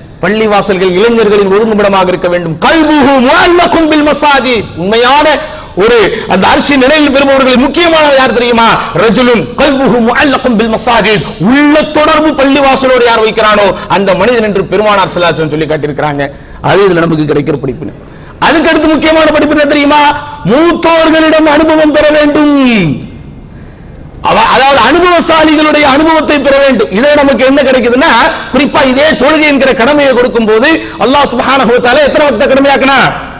பள்ளிவாசல்கள் இளைஞர்களின் ஒதுங்குமிடமாக இருக்க வேண்டும் கல்புஹு முஅல்லகும் பில் மசாஜித் உண்மையான ஒரு அந்த அரிசி நிலையில் பெறுபவர்கள் முக்கியமானவர் யார் தெரியுமா ரஜுலுன் கல்புஹு முஅல்லகும் பில் மசாஜித் உள்ள தொடர்பு பள்ளிவாசலோடு யார் வைக்கிறானோ அந்த மனிதன் என்று பெருமானார் ஸல்லல்லாஹு அலைஹி வஸல்லம் சொல்லி காட்டியிருக்கிறாங்க அது இதுல நமக்கு கிடைக்கிற படிப்பினை அதுக்கு அடுத்து முக்கியமான படிப்பு என்ன தெரியுமா மூத்தோர்களிடம் அனுபவம் பெற வேண்டும் அவ- அதாவது அனுபவசாலிகளுடைய அனுபவத்தை பெற வேண்டும் இதை நமக்கு என்ன கிடைக்குதுன்னா குறிப்பா இதே தொழுகை என்கிற கடமையை கொடுக்கும் போது அல்லாஹ் சுப்ஹானஹு வ தஆலா எத்தனை வக்த கடமையாக்கினா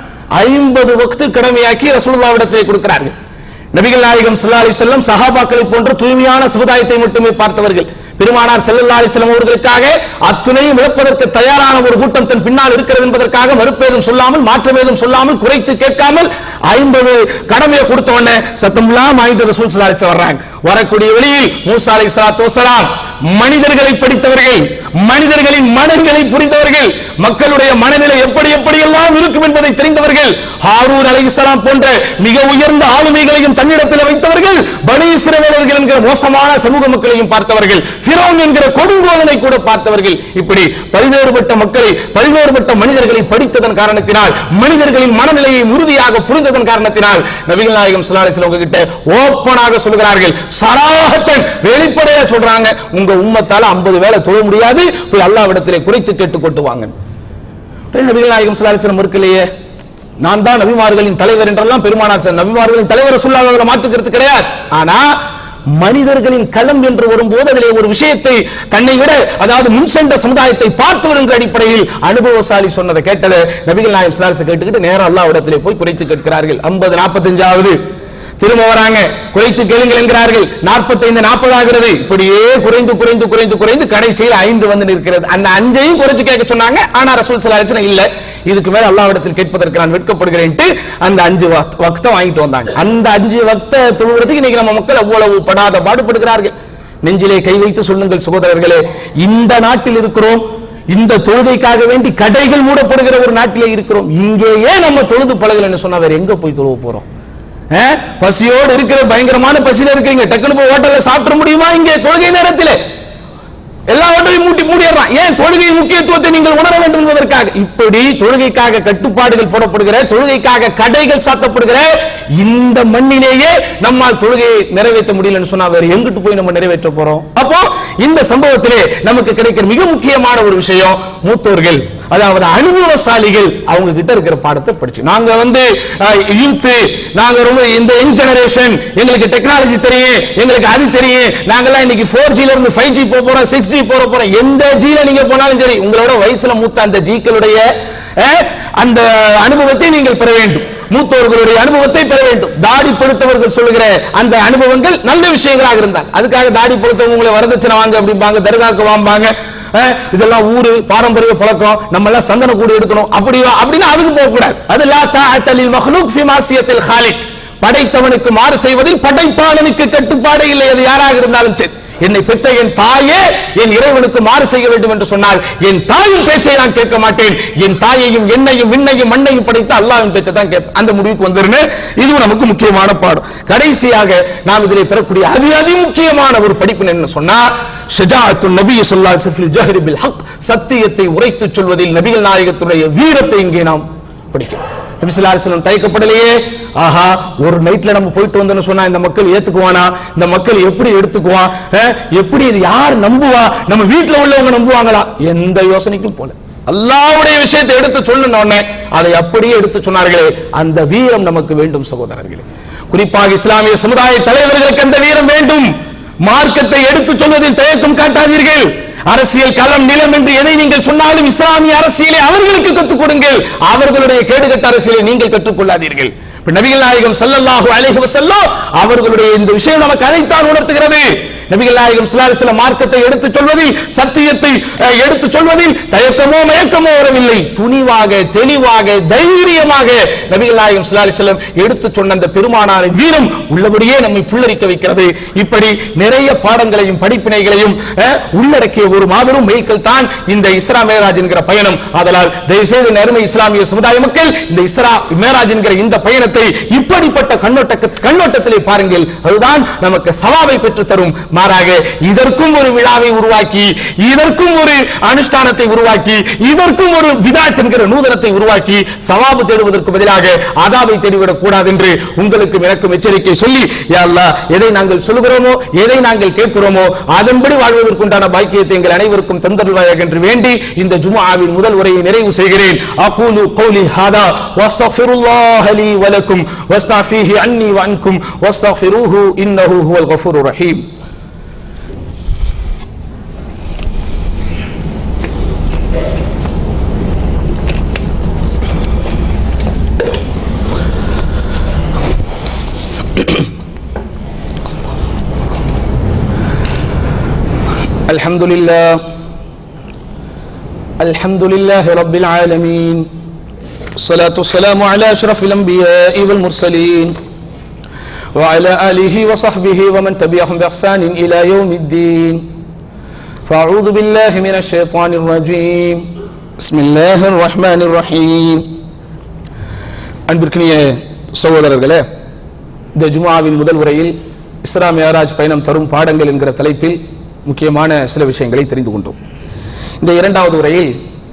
ஐம்பது வக்து கடமையாக்கி ரசூலுல்லாஹ்விடத்தை கொடுக்கிறார்கள் நபிகள் நாயகம் ஸல்லல்லாஹு அலைஹி வஸல்லம் சஹாபாக்களை போன்ற தூய்மையான சமுதாயத்தை மட்டுமே பார்த்தவர்கள் பெருமானார் ஸல்லல்லாஹு அலைஹி வஸல்லம் அவர்களுக்காக அத்துணையும் இழப்பதற்கு தயாரான ஒரு கூட்டம் தன் பின்னால் இருக்கிறது என்பதற்காக மறுப்பேதும் சொல்லாமல் மாற்றமேதும் சொல்லாமல் குறைத்து கேட்காமல் ஐம்பது கடமையை கொடுத்த உடனே சத்தம்லாம் வாங்கிட்டு ரசூல் ஸல்லல்லாஹு அலைஹி வஸல்லம் வர்றாங்க வரக்கூடிய வழியில் மூசா அலைஹிஸ்ஸலாத்து வஸலாம் மனிதர்களை படித்தவர்கள் மனிதர்களின் மனங்களை புரிந்தவர்கள் மக்களுடைய மனநிலை எப்படி எப்படி எல்லாம் இருக்கும் என்பதை தெரிந்தவர்கள் ஹாரூன் அலைஹிஸ்ஸலாம் போன்ற மிக உயர்ந்த ஆளுமைகளையும் தன்னிடத்தில் வைத்தவர்கள் பனி இஸ்ரவேலர்கள் என்கிற மோசமான சமூக மக்களையும் பார்த்தவர்கள் ஃபிரௌன் என்கிற கொடுங்கோலனை கூட பார்த்தவர்கள் இப்படி பல்வேறுபட்ட மக்களை பல்வேறுபட்ட மனிதர்களை படித்ததன் காரணத்தினால் மனிதர்களின் மனநிலையை உறுதியாக புரிந்ததன் காரணத்தினால் நபிகள் நாயகம் ஸல்லல்லாஹு அலைஹி வஸல்லம் உங்ககிட்ட ஓப்பனாக சொல்கிறார்கள் சராஹத்தன் வெளிப்படையா சொல்றாங்க உங்க உம்மத்தால 50 வேளை தொழ முடியாது போய் அல்லாஹ்விடத்திலே குறைத்து கேட்டு கொண்டு வாங்க உடனே நபிகள் நாயகம் ஸல்லல்லாஹு அலைஹி வஸல்லம் இருக்கலையே நான் தான் நபிமார்களின் தலைவர் என்றெல்லாம் பெருமானார் சொன்னார். நபிமார்களின் தலைவர் சொல்லாத மாற்றுக்கிறது கிடையாது ஆனா மனிதர்களின் களம் என்று வரும்போது அதிலே ஒரு விஷயத்தை தன்னை விட அதாவது முன் சென்ற சமுதாயத்தை பார்த்தவர் என்ற அடிப்படையில் அனுபவசாலி சொன்னதை கேட்டதை நபிகள் நாயம் சிலாரிசை கேட்டுக்கிட்டு நேரம் அல்லாஹ்விடத்திலே போய் குறைத்து கேட்கிறார்கள் 50 45வது திரும்ப வராங்க குறைத்து கேளுங்கள் என்கிறார்கள் 45 40 ஆகிறது இப்படியே குறைந்து குறைந்து குறைந்து குறைந்து கடைசியில் ஐந்து வந்து நிற்கிறது அந்த அஞ்சையும் குறைச்சு கேட்க சொன்னாங்க ஆனா ரசூல் சலாஹ் இல்ல இதுக்கு மேல அல்லாஹ்விடத்தில் கேட்பதற்கு நான் வெட்கப்படுகிறேன்ட்டு அந்த அஞ்சு வக்த- வக்தம் வாங்கிட்டு வந்தாங்க அந்த அஞ்சு வக்த தொழுகிறதுக்கு இன்னைக்கு நம்ம மக்கள் அவ்வளவு படாத பாடுபடுகிறார்கள் நெஞ்சிலே கை வைத்து சொல்லுங்கள் சகோதரர்களே இந்த நாட்டில் இருக்கிறோம் இந்த தொழுகைக்காக வேண்டி கடைகள் மூடப்படுகிற ஒரு நாட்டிலே இருக்கிறோம் இங்கேயே நம்ம தொழுது பழகலன்னு சொன்னா வேற எங்க போய் தொழுவ போறோம் அஹ்? பசியோடு இருக்கிற பயங்கரமான பசியில இருக்கீங்க டக்குனு போய் ஹோட்டல்ல சாப்பிட முடியுமா இங்கே தொழுகை நேரத்திலே எல்லா ஹோட்டலையும் மூட்டி மூடிடுறான் ஏன் தொழுகை முக்கியத்துவத்தை நீங்கள் உணர வேண்டும் என்பதற்காக இப்படி தொழுகைக்காக கட்டுப்பாடுகள் போடப்படுகிற தொழுகைக்காக கடைகள் சாத்தப்படுகிற இந்த மண்ணிலேயே நம்மால் தொழுகையை நிறைவேற்ற முடியலன்னு சொன்னா வேற எங்கிட்டு போய் நம்ம நிறைவேற்ற போறோம் அப்போ இந்த சம்பவத்திலே நமக்கு கிடைக்கிற மிக முக்கியமான ஒரு விஷயம் மூத்தோர்கள் அதாவது அனுபவசாலிகள் அவங்க கிட்ட இருக்கிற பாடத்தை படிச்சு நாங்க வந்து யூத் நாங்க ரொம்ப இந்த யங் ஜெனரேஷன் எங்களுக்கு டெக்னாலஜி தெரியும் எங்களுக்கு அது தெரியும் நாங்கெல்லாம் இன்னைக்கு ஃபோர் ஜில இருந்து ஃபைவ் ஜி போக போறோம் சிக்ஸ் ஜி போற போறோம் எந்த ஜில நீங்க போனாலும் சரி உங்களோட வயசுல மூத்த அந்த ஜிக்களுடைய அஹ், அந்த அனுபவத்தை நீங்கள் பெற வேண்டும் மூத்தோர்களுடைய அனுபவத்தை பெற வேண்டும் தாடி பொறுத்தவர்கள் சொல்லுகிற அந்த அனுபவங்கள் நல்ல விஷயங்களாக இருந்தால் அதுக்காக தாடி பொறுத்தவங்க உங்களை வரதட்சணை வாங்க அப்படிம்பாங்க தர்காக்கு வாம்பாங்க அஹ், இதெல்லாம் ஊரு பாரம்பரிய பழக்கம் நம்ம எல்லாம் சந்தன கூடு எடுக்கணும் அப்படி அப்படின்னு அதுக்கு போக கூடாது அது லா தாஅத்தலில் மஹ்லூக் ஃபி மாசியத்தில் ஹாலிக் படைத்தவனுக்கு மாறு செய்வதில் படைப்பாளனுக்கு கட்டுப்பாடு இல்லை அது யாராக இருந்தாலும் சரி என்னை பெற்ற என் தாயே என் இறைவனுக்கு மாறு செய்ய வேண்டும் என்று சொன்னால் என் தாயின் பேச்சை நான் கேட்க மாட்டேன் என் தாயையும் என்னையும் விண்ணையும் மண்ணையும் படைத்து அல்லாஹ்வின் பேச்சை தான் கேட்பேன் அந்த முடிவுக்கு வந்துருன்னு இதுவும் நமக்கு முக்கியமான பாடம் கடைசியாக நாம் இதிலே பெறக்கூடிய அதி அதி முக்கியமான ஒரு படிப்பு என்ன சொன்னா ஷஜாஅத்துன் நபி ஸல்லல்லாஹு அலைஹி வஸல்லம் ஜஹரி பில் ஹக் சத்தியத்தை உரைத்துச் சொல்வதில் நபிகள் நாயகத்துடைய வீரத்தை இங்கே நாம் படிக்கிறோம் நபி ஸல்லல்லாஹு அலைஹி வஸல்லம் தயக்கப்படலையே ஆஹா ஒரு நைட்ல நம்ம போயிட்டு வந்தோம்னு சொன்னா இந்த மக்கள் ஏத்துக்குவானா இந்த மக்கள் எப்படி எடுத்துக்குவான் அஹ், எப்படி இது யார் நம்புவா நம்ம வீட்ல உள்ளவங்க நம்புவாங்களா எந்த யோசனைக்கும் போல அல்லாஹ்வுடைய விஷயத்தை எடுத்து சொல்லணும் உடனே அதை அப்படியே எடுத்து சொன்னார்களே அந்த வீரம் நமக்கு வேண்டும் சகோதரர்களே குறிப்பாக இஸ்லாமிய சமுதாய தலைவர்களுக்கு அந்த வீரம் வேண்டும் மார்க்கத்தை எடுத்து சொல்வதில் தயக்கம் காட்டாதீர்கள் அரசியல் களம் நிலம் என்று எதை நீங்கள் சொன்னாலும் இஸ்லாமிய அரசியலை அவர்களுக்கு கற்றுக் கொடுங்கள் அவர்களுடைய கேடுகட்ட அரசியலை நீங்கள் கற்றுக்கொள்ளாதீர்கள் இப்ப நபிகள் நாயகம் ஸல்லல்லாஹு அலைஹி வஸல்லம் அவர்களுடைய இந்த விஷயம் நமக்கு அதைத்தான் உணர்த்துகிறது நபிகள் நாயகம் ஸல்லல்லாஹு அலைஹி வஸல்லம் மார்க்கத்தை எடுத்துச் சொல்வதில் சத்தியத்தை அஹ், எடுத்துச் சொல்வதில் தயக்கமோ மயக்கமோ வரவில்லை துணிவாக தெளிவாக தைரியமாக நபிகள் நாயகம் ஸல்லல்லாஹு அலைஹி வஸல்லம் எடுத்துச் சொன்ன அந்த பெருமானாரின் வீரம் உள்ளபடியே நம்மை புல்லரிக்க வைக்கிறது இப்படி நிறைய பாடங்களையும் படிப்பினைகளையும் அஹ், உள்ளடக்கிய ஒரு மாபெரும் மெய்க்கல் தான் இந்த இஸ்ரா மேராஜ் என்கிற பயணம் ஆதலால் தயவு செய்து நேர்மை இஸ்லாமிய சமுதாய மக்கள் இந்த இஸ்ரா மேராஜ் என்கிற இந்த பயணத்தை விஷயத்தை இப்படிப்பட்ட கண்ணோட்ட கண்ணோட்டத்திலே பாருங்கள் அதுதான் நமக்கு சவாவை பெற்று தரும் மாறாக இதற்கும் ஒரு விழாவை உருவாக்கி இதற்கும் ஒரு அனுஷ்டானத்தை உருவாக்கி இதற்கும் ஒரு பிதாத் என்கிற நூதனத்தை உருவாக்கி சவாபு தேடுவதற்கு பதிலாக ஆதாபை தேடிவிடக் கூடாது என்று உங்களுக்கும் எனக்கும் எச்சரிக்கை சொல்லி யா அல்லாஹ் எதை நாங்கள் சொல்லுகிறோமோ எதை நாங்கள் கேட்கிறோமோ அதன்படி வாழ்வதற்குண்டான பாக்கியத்தை எங்கள் அனைவருக்கும் தந்தருள்வாயாக என்று வேண்டி இந்த ஜும்ஆவின் முதல் உரையை நிறைவு செய்கிறேன் அகூலு கௌலி ஹாதா வஸ்தக்ஃபிருல்லாஹ லீ வலக்கும் வஸ்தஃபீஹி அன்னி வஅன்கும் வஸ்தக்ஃபிரூஹு இன்னஹு ஹுவல் கஃபூருர் ரஹீம் الحمد لله الحمد لله رب العالمين الصلاة والسلام على أشرف الأنبياء والمرسلين وعلى آله وصحبه ومن تبعهم بإحسان إلى يوم الدين فأعوذ بالله من الشيطان الرجيم بسم الله الرحمن الرحيم அன்பிற்கினிய சகோதரர்களே இந்த ஜுமாவின் முதல் உரையில் இஸ்ரா மேராஜ் பயணம் தரும் பாடங்கள் என்கிற தலைப்பில் முக்கியமான சில விஷயங்களை தெரிந்து கொண்டோம் இந்த இரண்டாவது உரையில்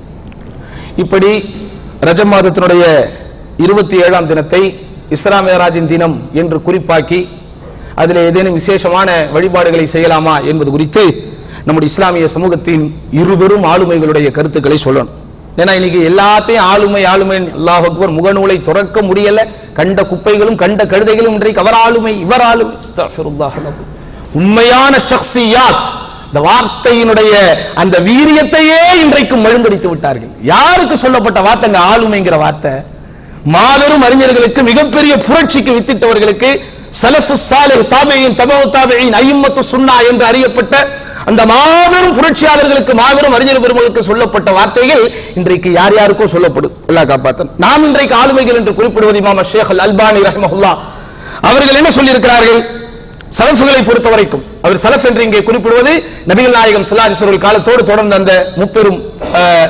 இப்படி ரஜம் மாதத்தினுடைய இருபத்தி ஏழாம் தினத்தை இஸ்ரா மேராஜின் தினம் என்று குறிப்பாக்கி அதில் ஏதேனும் விசேஷமான வழிபாடுகளை செய்யலாமா என்பது குறித்து நம்முடைய இஸ்லாமிய சமூகத்தின் இருபெரும் ஆளுமைகளுடைய கருத்துக்களை சொல்லணும் ஏன்னா இன்னைக்கு எல்லாத்தையும் ஆளுமை ஆளுமை அல்லாஹ் அக்பர் முகநூலை துறக்க முடியல கண்ட குப்பைகளும் கண்ட கழுதைகளும் இன்றைக்கு அவர் ஆளுமை இவர் ஆளுமை அஸ்தக்ஃபிருல்லாஹ் லஹு. உண்மையான ஷக்ஸியாத் இந்த வார்த்தையினுடைய அந்த வீரியத்தையே இன்றைக்கு மழுங்கடித்து விட்டார்கள் யாருக்கு சொல்லப்பட்ட வார்த்தைங்க ஆளுமைங்கிற வார்த்தை மாபெரும் அறிஞர்களுக்கு மிகப்பெரிய புரட்சிக்கு வித்திட்டவர்களுக்கு சலஃபு சாலிஹ் தாபியின் தபவு தாபியின் ஐம்மத்து சுன்னா என்று அறியப்பட்ட அந்த மாபெரும் புரட்சியாளர்களுக்கு மாபெரும் அறிஞர் பெருமகளுக்கு சொல்லப்பட்ட வார்த்தைகள் இன்றைக்கு யார் யாருக்கோ சொல்லப்படும் எல்லாம் காப்பாத்தன் நாம் இன்றைக்கு ஆளுமைகள் என்று குறிப்பிடுவது இமாம் ஷேக் அல் அல்பானி ரஹ்மஹுல்லா அவர்கள் என்ன சொல்லியிருக்கிறார்கள் சலஃபுகளை பொறுத்த வரைக்கும் அவர் சலஃப் என்று இங்கே குறிப்பிடுவது நபிகள் நாயகம் சல்லாஜிஸ்வர்கள் காலத்தோடு தொடர்ந்த அந்த முப்பெரும் அஹ்,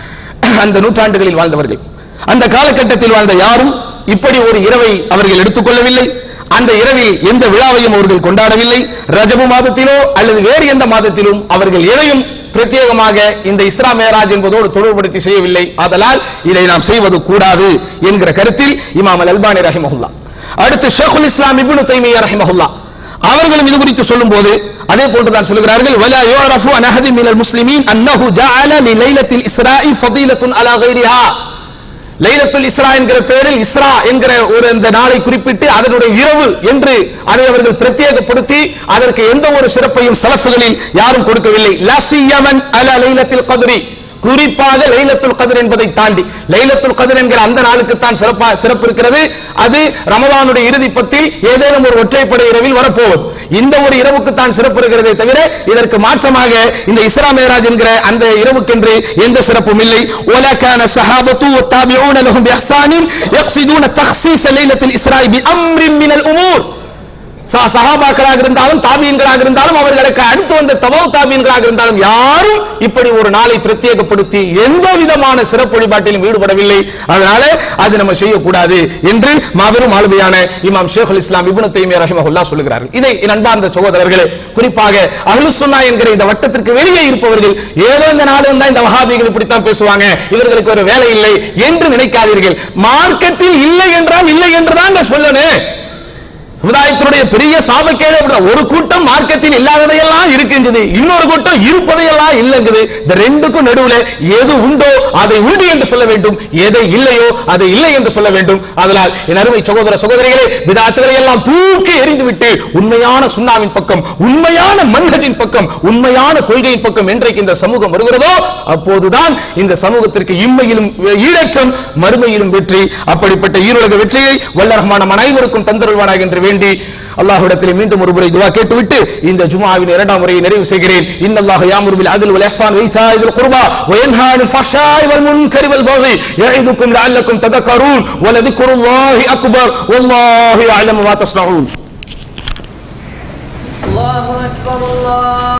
அந்த நூற்றாண்டுகளில் வாழ்ந்தவர்கள் அந்த காலகட்டத்தில் வாழ்ந்த யாரும் இப்படி ஒரு இரவை அவர்கள் எடுத்துக்கொள்ளவில்லை அந்த இரவில் எந்த விழாவையும் அவர்கள் கொண்டாடவில்லை ரஜபு மாதத்திலோ அல்லது வேறு எந்த மாதத்திலும் அவர்கள் எதையும் பிரத்யேகமாக இந்த இஸ்ரா மேராஜ் என்பதோடு தொடர்படுத்தி செய்யவில்லை ஆதலால் இதை நாம் செய்வது கூடாது என்கிற கருத்தில் இமாம் அல் அல்பானி ரஹிமஹுல்லா அடுத்து ஷேகுல் இஸ்லாம் இப்னு தைமியா ரஹிமஹுல்லா அவர்களும் இது குறித்து சொல்லும்போது அதே போன்று தான் சொல்கிறார்கள் வலா யுரஃபு அன் அஹதி மினல் முஸ்லிமீன் அன்னஹு ஜஅல லி லைலத்தில் இஸ்ராஇ ஃபதீலத்துன் அலா கைரிஹா லைலத்துல் இஸ்ரா என்கிற பெயரில் இஸ்ரா என்கிற ஒரு இந்த நாளை குறிப்பிட்டு அதனுடைய இரவு என்று அதை அவர்கள் பிரத்யேகப்படுத்தி அதற்கு எந்த ஒரு சிறப்பையும் சலஃபுகளில் யாரும் கொடுக்கவில்லை லசியமன் அல லைலத்தில் கத்ரி குறிப்பாக லைலத்துல் கதிர் என்பதை தாண்டி லைலத்துல் கதிர் என்கிற அந்த நாளுக்கு தான் சிறப்பா சிறப்பு இருக்கிறது அது ரமலானுடைய இறுதி பத்தில் ஏதேனும் ஒரு ஒற்றைப்படை இரவில் வரப்போவது இந்த ஒரு இரவுக்கு தான் சிறப்பு இருக்கிறதே தவிர இதற்கு மாற்றமாக இந்த இஸ்ரா மேராஜ் என்கிற அந்த இரவுக்கென்று எந்த சிறப்பும் இல்லை وَلَكَانَ الصَّحَابَةُ وَالتَّابِعُونَ لَهُم بِإِحْسَانٍ يَقْصِدُونَ تَخْصِيصَ لَيْلَةِ الْإِسْرَاءِ بِأَمْرٍ مِنَ الْأُمُورِ சா- சஹாபாக்களாக இருந்தாலும் தாபியன்களாக இருந்தாலும் அவர்களுக்கு அடுத்து வந்த தபவு தாபியன்களாக இருந்தாலும் யாரும் இப்படி ஒரு நாளை பிரத்யேகப்படுத்தி எந்த விதமான சிறப்பு வழிபாட்டிலும் ஈடுபடவில்லை அதனால அது நம்ம செய்யக்கூடாது என்று மாபெரும் ஆளுமையான இமாம் ஷேகுல் இஸ்லாம் இப்னு தைமியா ரஹிமஹுல்லா சொல்லுகிறார்கள் இதை என் அன்பார்ந்த சகோதரர்களே குறிப்பாக அஹ்லுஸ் சுன்னா என்கிற இந்த வட்டத்திற்கு வெளியே இருப்பவர்கள் ஏதோ இந்த நாடு இருந்தா இந்த வஹாபிகள் இப்படித்தான் பேசுவாங்க இவர்களுக்கு ஒரு வேலை இல்லை என்று நினைக்காதீர்கள் மார்க்கெட்டில் இல்லை என்றால் இல்லை என்றுதான் சொல்லணும் சமுதாயத்தினுடைய பெரிய சாபக்கேடு அப்படிதான். ஒரு கூட்டம் மார்க்கத்தில் இல்லாததையெல்லாம் இருக்குங்குது இன்னொரு கூட்டம் இருப்பதையெல்லாம் இல்லைங்குது இந்த ரெண்டுக்கும் நடுவுல எது உண்டோ அதை உண்டு என்று சொல்ல வேண்டும் எதை இல்லையோ அதை இல்லை என்று சொல்ல வேண்டும் அதனால் என் அருமை சகோதர சகோதரிகளே விதாத்துகளை எல்லாம் தூக்கி எறிந்துவிட்டு உண்மையான சுண்ணாவின் பக்கம் உண்மையான மன்ஹஜின் பக்கம் உண்மையான கொள்கையின் பக்கம் என்றைக்கு இந்த சமூகம் வருகிறதோ அப்போதுதான் இந்த சமூகத்திற்கு இம்மையிலும் ஈடற்றம் மறுமையிலும் வெற்றி அப்படிப்பட்ட ஈருலக வெற்றியை வல்ல ரஹ்மான் நம் அனைவருக்கும் தந்தருள்வானாக என்று வேண்டி அல்லாஹ்விடத்தில் மீண்டும் ஒரு முறை துவா கேட்டுவிட்டு இந்த ஜுமாவின் இரண்டாம் முறையை நிறைவு செய்கிறேன் இன்னல்லாஹ் யாமுரு பில் அத்ல் வல் இஹ்சான் வ ஈசாஇ தில் குர்பா வ யன்ஹா அனில் ஃபஹ்ஷாஇ வல் முன்கரி வல் பகி யஇதுக்கும் லஅல்லக்கும் ததக்கரூன் வ லذிக்ருல்லாஹி அக்பர் வல்லாஹு யஅலமு மா தஸ்னஊன் الله أكبر الله